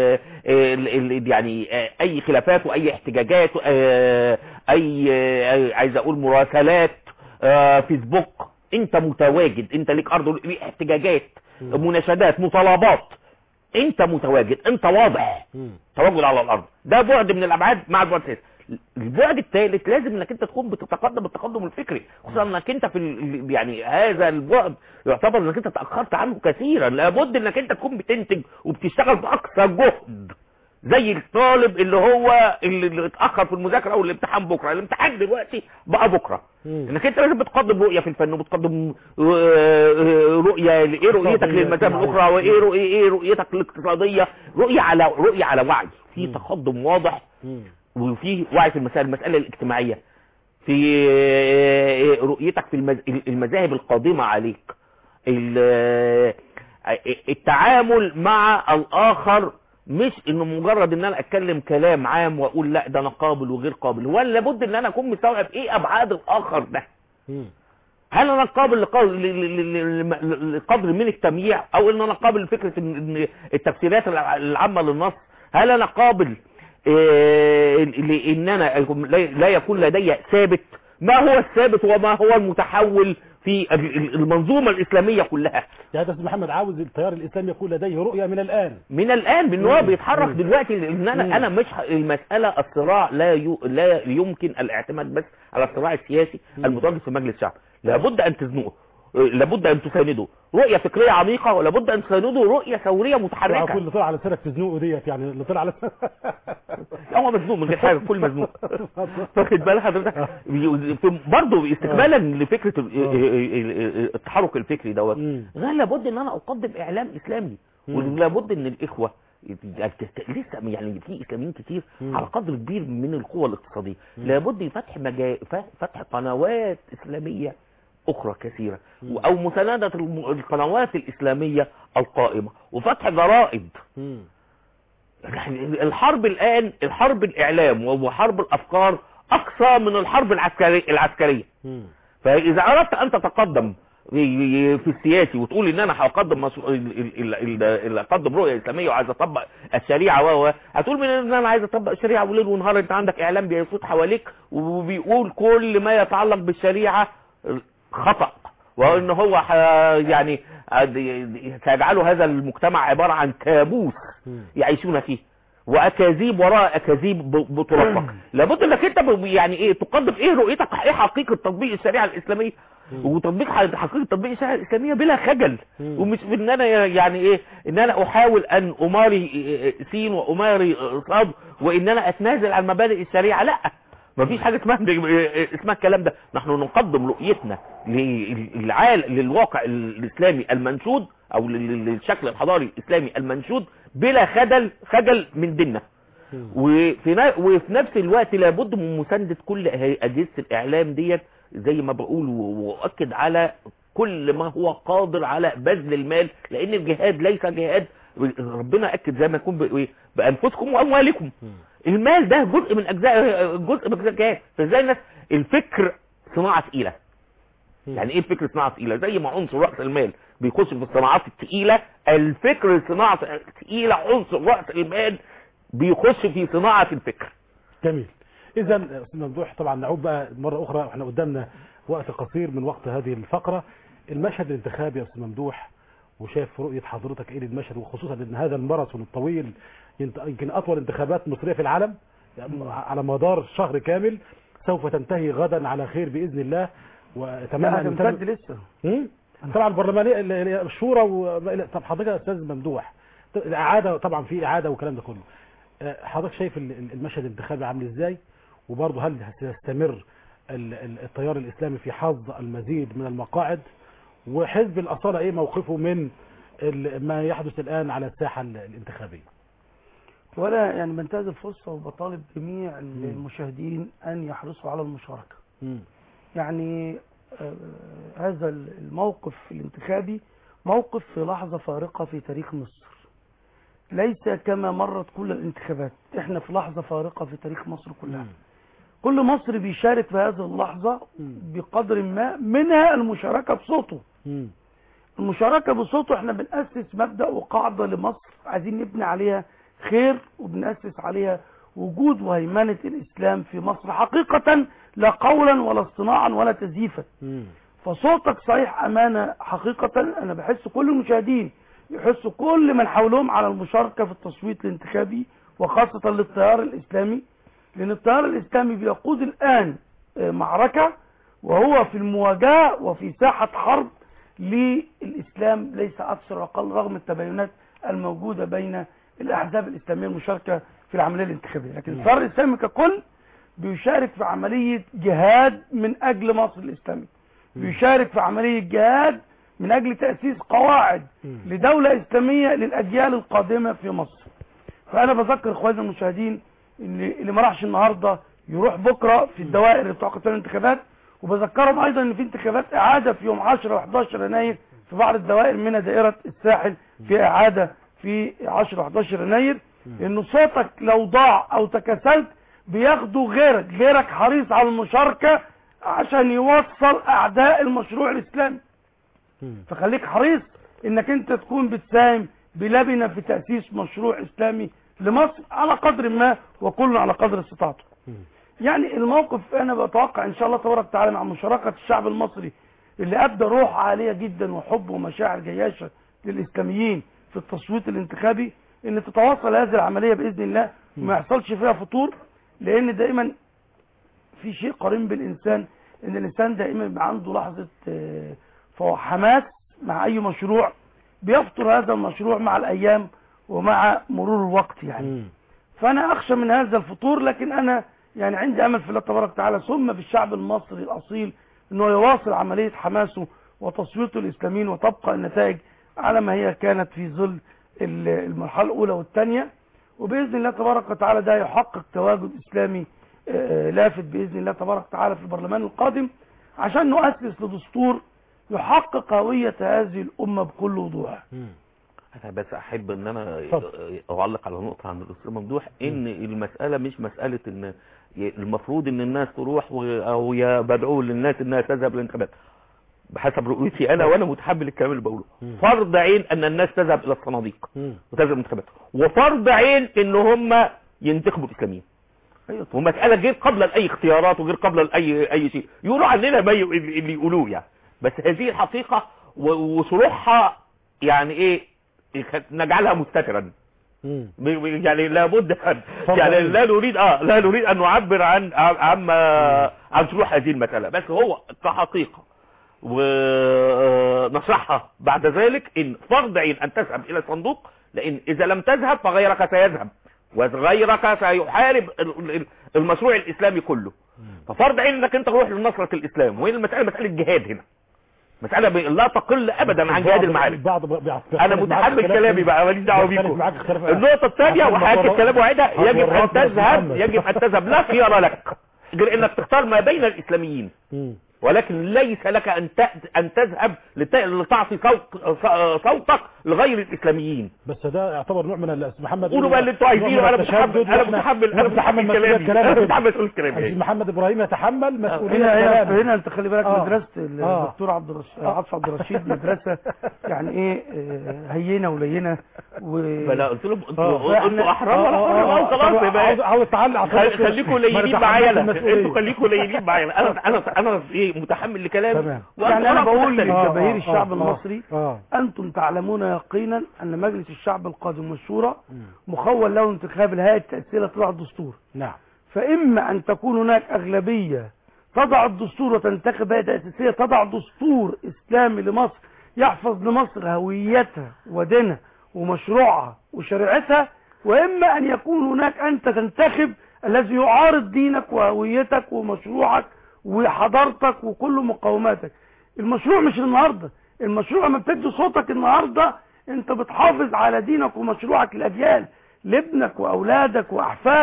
ال ال يعني آه، اي خلافات واي احتجاجات آه، اي آه، عايز اقول مراسلات آه، فيسبوك انت متواجد انت ليك ارض ليك احتجاجات مناشدات مطالبات انت متواجد انت واضح تواجد على الارض ده بعد من الابعاد مع البعد السياسي البعد الثالث لازم انك انت تكون بتتقدم التقدم الفكري خصوصا انك انت في ال- يعني هذا البعد يعتبر انك انت تاخرت عنه كثيرا لابد انك انت تكون بتنتج وبتشتغل باقصى جهد زي الطالب اللي هو اللي اللي اتاخر في المذاكره او الامتحان بكره الامتحان دلوقتي بقى بكره انك انت لازم بتقدم رؤيه في الفن وبتقدم آه، آه، رؤيه ايه رؤيتك اقتصادية، للمذاهب اجتماعية. الاخرى وايه رؤيه ايه رؤيتك الاقتصاديه رؤيه على رؤيه على وعي في تقدم واضح وفي وعي في المسائل المساله الاجتماعيه في آه، رؤيتك في المز- المذاهب القادمه عليك ال- آه، التعامل مع الاخر مش انه مجرد ان انا اتكلم كلام عام واقول لا ده انا قابل وغير قابل ولا لابد ان انا اكون مستوعب ايه ابعاد الاخر ده هل انا قابل لق- ل- ل- ل- ل- لقدر من التمييع او ان انا قابل لفكره ان إن التفسيرات الع- العامه للنص هل انا قابل آه، لان انا يكون- لا لا يكون لدي ثابت ما هو الثابت وما هو المتحول في ال- ال- المنظومه الاسلاميه كلها يعني ده أستاذ محمد عاوز التيار الاسلامي يكون لديه رؤيه من الان من الان بان هو مم. بيتحرك مم. دلوقتي لان مم. انا انا مش ه- المساله الصراع لا يو لا يمكن الاعتماد بس على الصراع السياسي المتواجد في مجلس الشعب لابد ان تزنقه لابد ان تسانده رؤيه فكريه عميقه ولابد ان تسانده رؤيه ثوريه كل متحركه اللي طلع على سيرك تزنقه ديت يعني اللي طلع على هو مزنوق من غير حاجه كل مزنوق واخد بال حضرتك برضه استكمالا لفكره ال- ال- ال- التحرك الفكري دوت غير لابد ان انا اقدم اعلام اسلامي مم. ولابد ان الاخوه لسه يعني في اسلاميين كتير مم. على قدر كبير من القوه الاقتصاديه مم. لابد فتح مجا... ف- فتح قنوات اسلاميه اخرى كثيره مم. او مسانده الم- القنوات الاسلاميه القائمه وفتح جرائد يعني الحرب الان الحرب الاعلام وحرب الافكار اقصى من الحرب العسكريه العسكريه فاذا اردت ان تتقدم في في السياسي وتقول ان انا هقدم مسو... ال- ال- ال- ال- اقدم رؤيه اسلاميه وعايز اطبق الشريعه و و- هتقول من ان انا عايز اطبق الشريعه وليل ونهار انت عندك اعلام بيصوت حواليك وبيقول كل ما يتعلق بالشريعه خطا وان هو ح... يعني سيجعله هذا المجتمع عباره عن كابوس يعيشون فيه واكاذيب وراء اكاذيب ب- بترفق لابد انك انت ب- يعني ايه تقدم ايه رؤيتك ايه حقيقه تطبيق الشريعه الاسلاميه وتطبيق ح- حقيقه تطبيق الشريعه الاسلاميه بلا خجل ومش ان انا يعني ايه ان انا احاول ان اماري إيه سين واماري صاد وان انا اتنازل عن مبادئ الشريعه لا مفيش حاجه اسمها اسمها الكلام ده نحن نقدم رؤيتنا للعالم للواقع الاسلامي المنشود او لل- للشكل الحضاري الاسلامي المنشود بلا خجل خجل من ديننا وفي نا- وفي نفس الوقت لابد من مسانده كل أه- اجهزه الاعلام ديت زي ما بقول و- واؤكد على كل ما هو قادر على بذل المال لان الجهاد ليس جهاد ربنا اكد زي ما يكون ب- بانفسكم واموالكم المال ده جزء من اجزاء جزء من اجزاء الجهاد فازاي الناس الفكر صناعه ثقيله يعني ايه الفكر صناعه ثقيله زي ما عنصر راس المال بيخش في الصناعات الثقيله الفكر صناعه ثقيله عنصر راس المال بيخش في صناعه الفكر جميل اذا استاذ ممدوح طبعا نعود بقى مره اخرى احنا قدامنا وقت قصير من وقت هذه الفقره المشهد الانتخابي يا استاذ ممدوح وشايف رؤيه حضرتك ايه للمشهد وخصوصا ان هذا الماراثون الطويل ينت- يمكن اطول انتخابات مصريه في العالم يعني على مدار شهر كامل سوف تنتهي غدا على خير باذن الله واتمنى لا ان هتمتد تم- لسه هم؟ طبعا البرلمانيه ال- ال- الشورى و... طب حضرتك يا استاذ ممدوح الاعاده طبعا في اعاده والكلام ده كله آه، حضرتك شايف ال- ال- المشهد الانتخابي عامل ازاي وبرضه هل سيستمر ال- ال- التيار الاسلامي في حظ المزيد من المقاعد وحزب الاصاله ايه موقفه من ال- ما يحدث الان على الساحه ال- الانتخابيه ولا يعني بنتهز الفرصة وبطالب جميع المشاهدين أن يحرصوا على المشاركة يعني آه، هذا الموقف الانتخابي موقف في لحظة فارقة في تاريخ مصر ليس كما مرت كل الانتخابات احنا في لحظة فارقة في تاريخ مصر كلها كل مصري بيشارك في هذه اللحظة بقدر ما منها المشاركة بصوته المشاركة بصوته احنا بنأسس مبدأ وقاعدة لمصر عايزين نبني عليها خير وبنأسس عليها وجود وهيمنة الإسلام في مصر حقيقة لا قولا ولا اصطناعا ولا تزييفا فصوتك صحيح أمانة حقيقة أنا بحس كل المشاهدين يحس كل من حولهم على المشاركة في التصويت الانتخابي وخاصة للتيار الإسلامي لأن التيار الإسلامي بيقود الآن آه، معركة وهو في المواجهة وفي ساحة حرب للإسلام ليس أكثر وأقل رغم التباينات الموجودة بين الأحزاب الإسلامية المشاركة في العملية الانتخابية لكن التيار الإسلامي ككل بيشارك في عملية جهاد من أجل مصر الإسلامي بيشارك في عملية جهاد من أجل تأسيس قواعد لدولة إسلامية للأجيال القادمة في مصر فأنا بذكر إخواننا المشاهدين إن اللي ما راحش النهاردة يروح بكرة في الدوائر اللي بتعقد فيها الانتخابات وبذكرهم أيضا إن في انتخابات إعادة في يوم 10 و11 يناير في بعض الدوائر من دائرة الساحل في إعادة في 10 و11 يناير إن صوتك لو ضاع أو تكاسلت بياخدوا غيرك غيرك حريص على المشاركة عشان يوصل أعداء المشروع الإسلامي فخليك حريص انك انت تكون بتساهم بلبنة في تأسيس مشروع اسلامي لمصر على قدر ما وكل على قدر استطاعته يعني الموقف انا بتوقع ان شاء الله تبارك وتعالى مع مشاركة الشعب المصري اللي ابدى روح عالية جدا وحب ومشاعر جياشة للاسلاميين في التصويت الانتخابي ان تتواصل هذه العملية باذن الله وما يحصلش فيها فطور لان دائما في شيء قريب بالانسان ان الانسان دائما يبقى عنده لحظة آه، فهو حماس مع اي مشروع بيفطر هذا المشروع مع الايام ومع مرور الوقت يعني فانا اخشى من هذا الفطور لكن انا يعني عندي امل في الله تبارك وتعالى ثم في الشعب المصري الاصيل انه يواصل عملية حماسه وتصويته الاسلاميين وتبقى النتائج على ما هي كانت في ظل ال- المرحلة الاولى والثانية وباذن الله تبارك وتعالى ده يحقق تواجد اسلامي آه، لافت باذن الله تبارك وتعالى في البرلمان القادم عشان نؤسس لدستور يحقق هوية هذه الأمة بكل وضوح انا بس احب ان انا اتفضل. اعلق على نقطه عند الاستاذ ممدوح ان المساله مش مساله ان ي- المفروض ان الناس تروح و- او يا بدعو للناس انها تذهب للانتخابات بحسب رؤيتي انا وانا متحمل الكلام اللي بقوله فرض عين ان الناس تذهب الى الصناديق وتذهب للانتخابات وفرض عين ان هم ينتخبوا الاسلاميين أيوة. ومساله غير قبل لاي اختيارات وغير قبل لاي اي شيء يقولوا عننا ما ي- اللي يقولوه يعني بس هذه الحقيقه و- وشروحها يعني ايه نجعلها مستترا ب- ب- يعني لابد أن يعني لا نريد اه لا نريد ان نعبر عن عن عن, عن شروح هذه المساله بس هو كحقيقه ونشرحها بعد ذلك ان فرض عين ان تذهب الى الصندوق لان اذا لم تذهب فغيرك سيذهب وغيرك سيحارب ال- ال- المشروع الاسلامي كله ففرض عين انك انت تروح لنصرة الاسلام وهي المسألة مسألة جهاد هنا مسألة ب- لا تقل ابدا عن جهاد المعارك بعض بعض انا متحمل كلامي بقى ماليش دعوه بيكم معاك اختلاف النقطة الثانية عشان وحاجة المقررات- الكلام وعدها يجب ان المقررات يا تذهب محمد. يجب ان تذهب لا خيار لك غير انك تختار ما بين الاسلاميين مم. ولكن ليس لك ان ت- ان تذهب لت- لتعطي صوت ص- صوتك لغير الاسلاميين بس ده يعتبر نوع من ال- محمد قولوا بقى اللي انتوا عايزينه نوع من انا متحمل التشدد انا وإحنا- متحمل انا نتحمل متحمل مسؤولية كلامي كلامك انا متحمل مسؤولية كلامي عايز محمد ابراهيم يتحمل مسؤوليه هنا هنا, كلامه. هنا انت خلي بالك آه. مدرسة آه. الدكتور عبد الرشيد عاطف عبد الرشيد مدرسة يعني ايه آه، هينة ولينة و فانا قلت لهم آه، انتوا فإحنا- انتوا احرار ولا آه، حرار آه، آه. خلاص طب يبقى عاوز عاوز تعلق على خل- الصوت. خليكوا ما لينين نتحملش معايا انا المسؤولية. انتوا خليكوا لينين معايا انا انا انا ايه متحمل لكلامي تمام وأنتوا يعني انا خلاص بقول تختلفوا. آه، لجماهير آه، الشعب آه، المصري اه انتم تعلمون يقينا ان مجلس الشعب القادم والشورى مخول له انتخاب الهيئه التاسيسيه لتضع الدستور نعم فاما ان تكون هناك اغلبيه تضع الدستور وتنتخب هيئه تاسيسيه تضع دستور اسلامي لمصر يحفظ لمصر هويتها ودينها ومشروعها وشريعتها واما ان يكون هناك انت تنتخب الذي يعارض دينك وهويتك ومشروعك وحضارتك وكل مقوماتك المشروع مش النهارده المشروع لما بتدي صوتك النهارده انت بتحافظ على دينك ومشروعك للاجيال لابنك واولادك واحفادك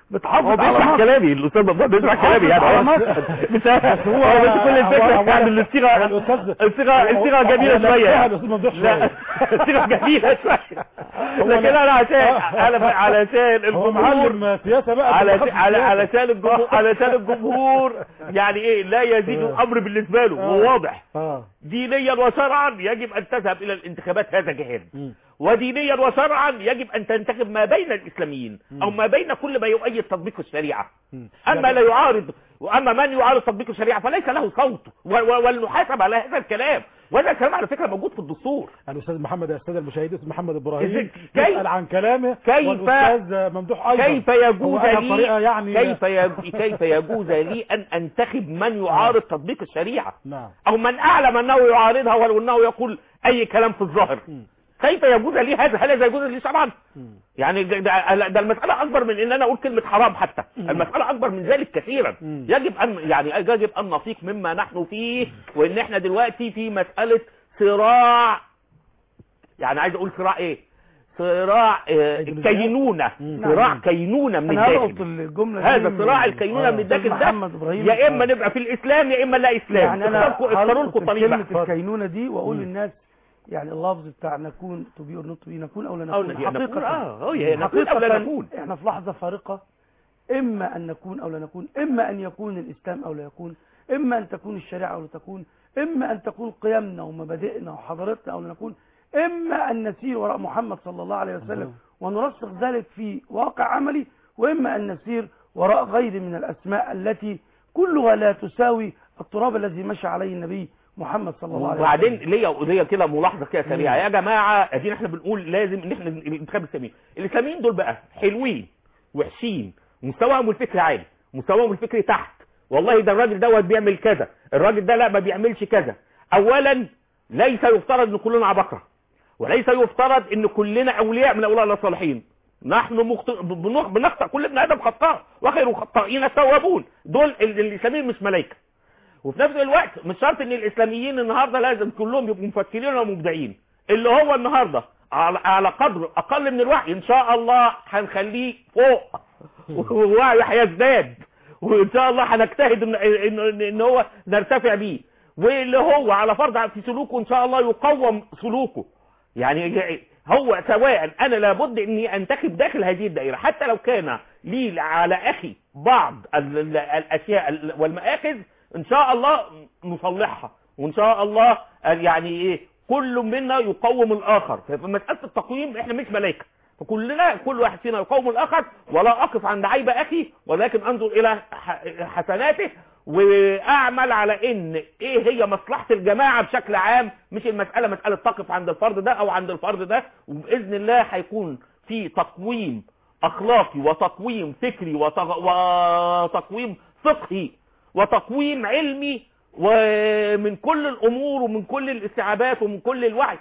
بتحافظ هو على بيشرح مصر كلامي الاستاذ ممدوح بيشرح كلامي يعني على هو مصر. مش هو هو بس كل الفكره يعني الصيغه الأستاذ- الصيغه الصيغه هو- جميله هو شويه نفسها الأستاذ ممدوح لا شوية. الصيغه جميله شويه هو لكن لا- انا عشان آه. انا علشان هو الجمهور معلم سياسة بقى على متخصص على سياسة. علشان الجمهور علشان الجمهور يعني ايه لا يزيد آه. الامر بالنسبه له آه. هو واضح اه دينيا وشرعا يجب ان تذهب الى الانتخابات هذا جهاد مم. ودينيا وشرعا يجب ان تنتخب ما بين الاسلاميين او ما بين كل ما يؤيد تطبيق الشريعه مم. اما لا يعارض واما من يعارض تطبيق الشريعه فليس له صوت و- و- ولنحاسب على هذا الكلام وهذا الكلام على فكره موجود في الدستور الاستاذ محمد يا الساده المشاهدين الاستاذ محمد ابراهيم كيف- يسال عن كلامه كيف- والاستاذ ممدوح ايضا كيف يجوز هو أنا لي طريقه يعني كيف يج- كيف يجوز لي ان انتخب من يعارض تطبيق الشريعه نعم او من اعلم انه يعارضها ولو انه يقول اي كلام في الظاهر كيف يجوز لي هذا هل هذا يجوز لي شرعا يعني ده, ده, ده المسألة أكبر من إن أنا أقول كلمة حرام حتى المسألة أكبر من ذلك كثيرا مم. يجب أن يعني يجب أن نفيق مما نحن فيه وإن إحنا دلوقتي في مسألة صراع يعني عايز أقول صراع إيه صراع آه، أيديولوجيات؟ كينونة مم. صراع نعم. كينونة من انا هلقط الداخل الجمله دي هذا من- صراع الكينونة آه. من الداخل ده محمد إبراهيم. يا إما نبقى في الإسلام يا إما لا إسلام يعني انا اختاروا اختاروا هلقط لكم طريق كلمه بقى. الكينونه دي واقول مم. للناس يعني اللفظ بتاع نكون تو بي اور نوت تو بي نكون او لا أو نكون لا نكون حقيقه اه أو يا نكون أو لا حقيقة نكون احنا في لحظة فارقة اما ان نكون او لا نكون اما ان يكون الاسلام او لا يكون اما ان تكون الشريعة او لا تكون اما ان تكون قيمنا ومبادئنا وحضارتنا او لا نكون اما ان نسير وراء محمد صلى الله عليه وسلم ونرسخ ذلك في واقع عملي واما ان نسير وراء غير من الاسماء التي كلها لا تساوي التراب الذي مشى عليه النبي محمد صلى الله عليه وسلم وبعدين ليا ليا كده ملاحظه كده سريعه يا جماعه ادينا احنا بنقول لازم ان احنا الانتخاب السلمي الاسلاميين دول بقى حلوين وحشين مستواهم الفكري عالي مستواهم الفكري تحت والله ده الراجل دوت بيعمل كذا الراجل ده لا ما بيعملش كذا اولا ليس يفترض ان كلنا عبقره وليس يفترض ان كلنا اولياء من اولياء الله الصالحين نحن مخت... بنخ- بنخطأ كل ابن ادم خطاء وخير الخطائين التوابون دول ال- الاسلاميين مش ملائكه وفي نفس الوقت مش شرط ان الاسلاميين النهارده لازم كلهم يبقوا مفكرين ومبدعين اللي هو النهارده على على قدر اقل من الوعي ان شاء الله هنخليه فوق ووعيه هيزداد وان شاء الله هنجتهد ان ان ان, إن هو نرتفع بيه واللي هو على فرض في سلوكه ان شاء الله يقوم سلوكه يعني هو سواء انا لابد اني انتخب داخل هذه الدائره حتى لو كان لي على اخي بعض ال- ال- الاشياء ال- والمآخذ ان شاء الله نصلحها وان شاء الله يعني ايه كل منا يقوم الاخر ففي مساله التقويم احنا مش ملائكه فكلنا كل واحد فينا يقوم الاخر ولا اقف عند عيب اخي ولكن انظر الى ح- حسناته واعمل على ان ايه هي مصلحه الجماعه بشكل عام مش المساله مساله تقف عند الفرد ده او عند الفرد ده وباذن الله هيكون في تقويم اخلاقي وتقويم فكري وتغ... وتقويم فقهي وتقويم علمي ومن كل الامور ومن كل الاستيعابات ومن كل الوعي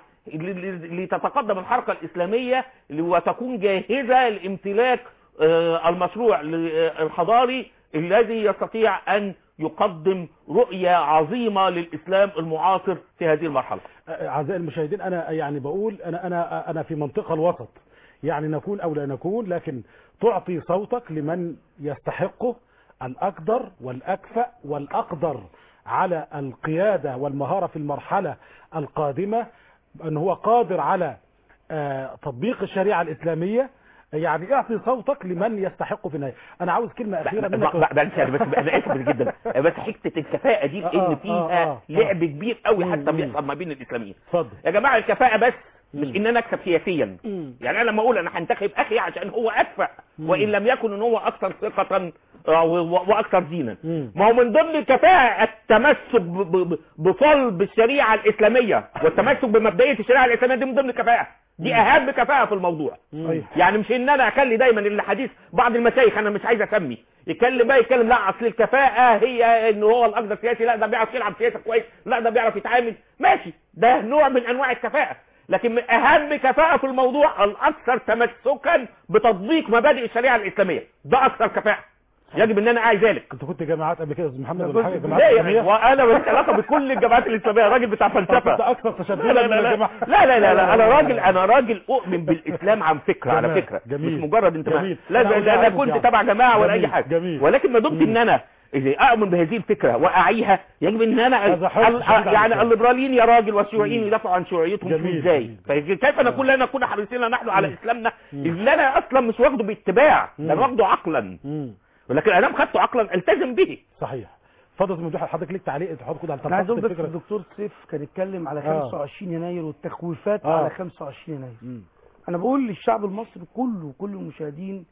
لتتقدم الحركه الاسلاميه وتكون جاهزه لامتلاك آه، المشروع الحضاري الذي يستطيع ان يقدم رؤيه عظيمه للاسلام المعاصر في هذه المرحله اعزائي المشاهدين انا يعني بقول انا انا انا في منطقه الوسط يعني نكون او لا نكون لكن تعطي صوتك لمن يستحقه الاقدر والاكفأ والاقدر على القياده والمهاره في المرحله القادمه ان هو قادر على آه، تطبيق الشريعه الاسلاميه يعني اعطي صوتك لمن يستحقه في النهايه انا عاوز كلمه اخيره منك معلش انا بس انا اسف جدا بس حته الكفاءه دي آه، لان آه، فيها آه، لعب كبير قوي مم، حتى مم. بيحصل ما بين الاسلاميين اتفضل يا جماعه الكفاءه بس مش مم. ان انا اكسب سياسيا مم. يعني انا لما اقول انا هنتخب اخي عشان هو اكفأ مم. وان لم يكن ان هو اكثر ثقه آه، و- و- واكثر دينا مم. ما هو من ضمن الكفاءه التمسك ب- ب- بصلب الشريعه الاسلاميه والتمسك بمبدئيه الشريعه الاسلاميه دي من ضمن الكفاءه دي اهم كفاءه في الموضوع أيوة. يعني مش ان انا اخلي دايما الحديث بعض المشايخ انا مش عايز اسمي يتكلم بقى يتكلم لا اصل الكفاءه هي ان هو الاقدر سياسي لا ده بيعرف يلعب سياسه كويس لا ده بيعرف يتعامل ماشي ده نوع من انواع الكفاءه لكن من اهم كفاءه في الموضوع الاكثر تمسكا بتطبيق مبادئ الشريعه الاسلاميه ده اكثر كفاءه يجب ان انا اعي ذلك انت كنت جامعات قبل كده يا استاذ محمد لا، ولا حاجه كنت جامعات لا إسلامية؟ يعني وانا ماليش علاقه بكل الجامعات الاسلاميه راجل بتاع كنت فلسفه اكثر تشددا لا لا من لا لا الجامعة. لا لا لا, لا انا راجل انا راجل اؤمن بالاسلام عن فكره على جميل. فكره جميل. مش مجرد انتماء جميل. لا أنا لا, عاوز لا, لا أعرف كنت يعني. تبع جماعه ولا اي جميل. حاجه جميل. ولكن ما دمت ان انا إذا أؤمن بهذه الفكرة وأعيها يجب أن أنا هذا حب ال- شديد على يعني الإسلام. الليبراليين يا راجل والشيوعيين يدافعوا عن شيوعيتهم جميل. إزاي جميل. فكيف نكون لا نكون حريصين نحن على إسلامنا اللي أنا أصلا مش واخده باتباع ده أنا مم. واخده عقلا مم. ولكن أنا خدته عقلا ألتزم به صحيح اتفضل يا ممدوح حضرتك ليك تعليق تحط كده على انا عايز اقول تلخيص بس الفكره الدكتور سيف كان اتكلم على آه. 25 يناير والتخويفات آه. على 25 يناير مم. انا بقول للشعب المصري كله وكل المشاهدين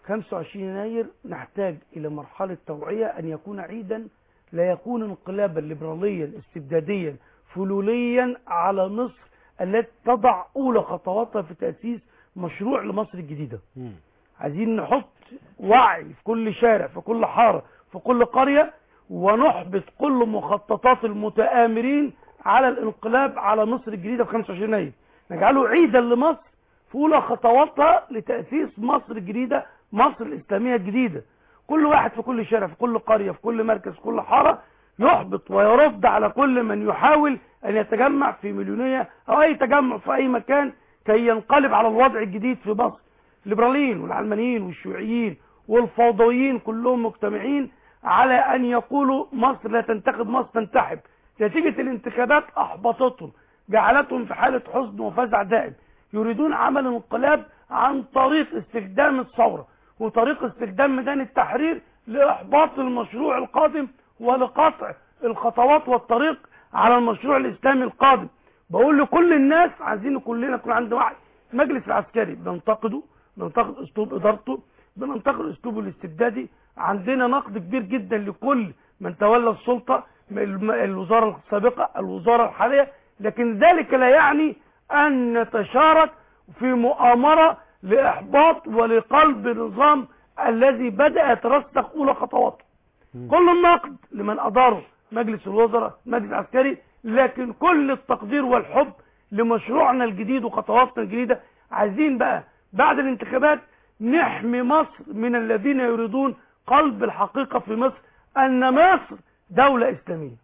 25 يناير نحتاج الى مرحله توعيه ان يكون عيدا لا يكون انقلابا ليبراليا استبداديا فلوليا على مصر التي تضع اولى خطواتها في تاسيس مشروع لمصر الجديده مم. عايزين نحط وعي في كل شارع في كل حارة في كل قرية ونحبط كل مخططات المتآمرين على الانقلاب على مصر الجديدة في 25 يناير نجعله عيدا لمصر في أولى خطواتها لتأسيس مصر الجديدة مصر الإسلامية الجديدة كل واحد في كل شارع في كل قرية في كل مركز في كل حارة يحبط ويرد على كل من يحاول أن يتجمع في مليونية أو أي تجمع في أي مكان كي ينقلب على الوضع الجديد في مصر الليبراليين والعلمانيين والشيوعيين والفوضويين كلهم مجتمعين على ان يقولوا مصر لا تنتخب مصر تنتحب نتيجة الانتخابات احبطتهم جعلتهم في حالة حزن وفزع دائم يريدون عمل انقلاب عن طريق استخدام الثورة وطريق استخدام ميدان التحرير لاحباط المشروع القادم ولقطع الخطوات والطريق على المشروع الاسلامي القادم بقول لكل الناس عايزين كلنا يكون عندنا وعي المجلس العسكري بننتقده بننتقد اسلوب ادارته بننتقد اسلوبه الاستبدادي عندنا نقد كبير جدا لكل من تولى السلطه من الم- الوزاره السابقه الوزاره الحاليه لكن ذلك لا يعني ان نتشارك في مؤامره لاحباط ولقلب نظام الذي بدا يترسخ اولى خطواته كل النقد لمن اداره مجلس الوزراء مجلس عسكري لكن كل التقدير والحب لمشروعنا الجديد وخطواتنا الجديده عايزين بقى بعد الانتخابات نحمي مصر من الذين يريدون قلب الحقيقه في مصر ان مصر دوله اسلاميه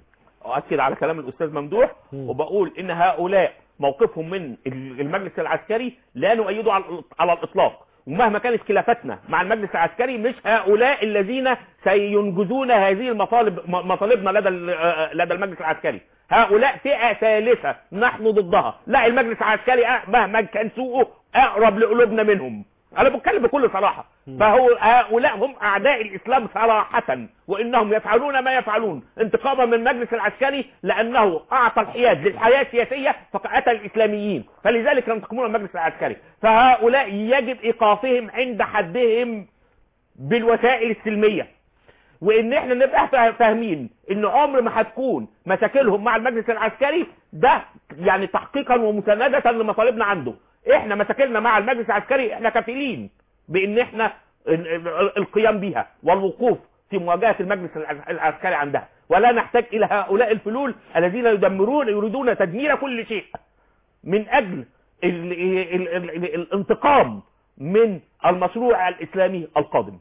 أؤكد على كلام الأستاذ ممدوح مم. وبقول إن هؤلاء موقفهم من المجلس العسكري لا نؤيده على على الإطلاق ومهما كانت خلافتنا مع المجلس العسكري مش هؤلاء الذين سينجزون هذه المطالب م- مطالبنا لدى ال- آه، لدى المجلس العسكري هؤلاء فئة ثالثة نحن ضدها لا المجلس العسكري أ- مهما كان سوءه أقرب لقلوبنا منهم أنا بتكلم بكل صراحة فهو هؤلاء هم أعداء الإسلام صراحة وإنهم يفعلون ما يفعلون انتقاما من المجلس العسكري لأنه أعطى الحياد للحياة السياسية فقتل الإسلاميين فلذلك ينتقمون من المجلس العسكري فهؤلاء يجب إيقافهم عند حدهم بالوسائل السلمية وان احنا نبقى فا- فاهمين ان عمر ما هتكون مشاكلهم مع المجلس العسكري ده يعني تحقيقا ومساندة لمطالبنا عنده احنا مشاكلنا مع المجلس العسكري احنا كفيلين بان احنا ال- ال- القيام بها والوقوف في مواجهة المجلس الع- العسكري عندها ولا نحتاج الى هؤلاء الفلول الذين يدمرون يريدون تدمير كل شيء من اجل ال ال ال ال الانتقام من المشروع الاسلامي القادم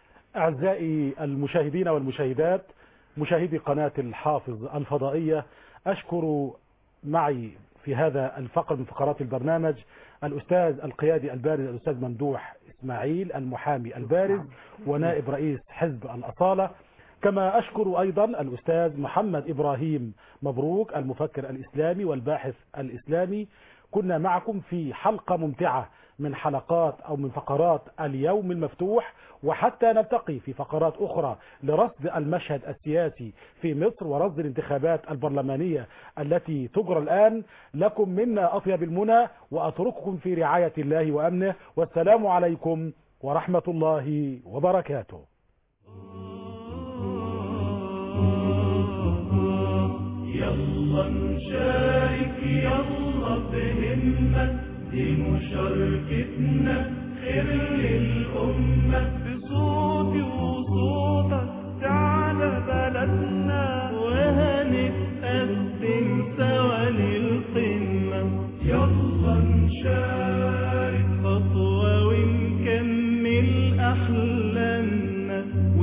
أعزائي المشاهدين والمشاهدات مشاهدي قناة الحافظ الفضائية أشكر معي في هذا الفقر من فقرات البرنامج الأستاذ القيادي البارز الأستاذ ممدوح إسماعيل المحامي البارز ونائب رئيس حزب الأصالة كما أشكر أيضا الأستاذ محمد إبراهيم مبروك المفكر الإسلامي والباحث الإسلامي كنا معكم في حلقة ممتعة من حلقات أو من فقرات اليوم المفتوح وحتى نلتقي في فقرات أخرى لرصد المشهد السياسي في مصر ورصد الانتخابات البرلمانية التي تجرى الآن لكم منا أطيب المنى وأترككم في رعاية الله وأمنه والسلام عليكم ورحمة الله وبركاته يلا نشارك يلا بهمة دي مشاركتنا خير للأمة بصوتي وصوتك تعالى بلدنا وهنتقدم سوا للقمة يلا نشارك خطوة ونكمل أحلامنا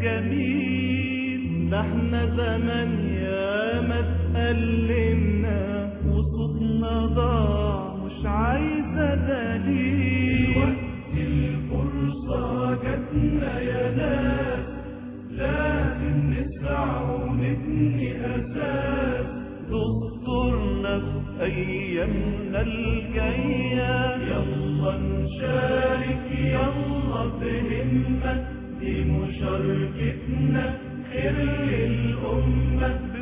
جميل ده احنا زمان يا ما اتألمنا وصوتنا ضاع مش عايزة دليل وقت الفرصة جاتنا يا ناس لازم نسعى ونبني أساس دستورنا في أيامنا الجاية يلا نشارك يلا بهمة دي مشاركتنا خير للأمة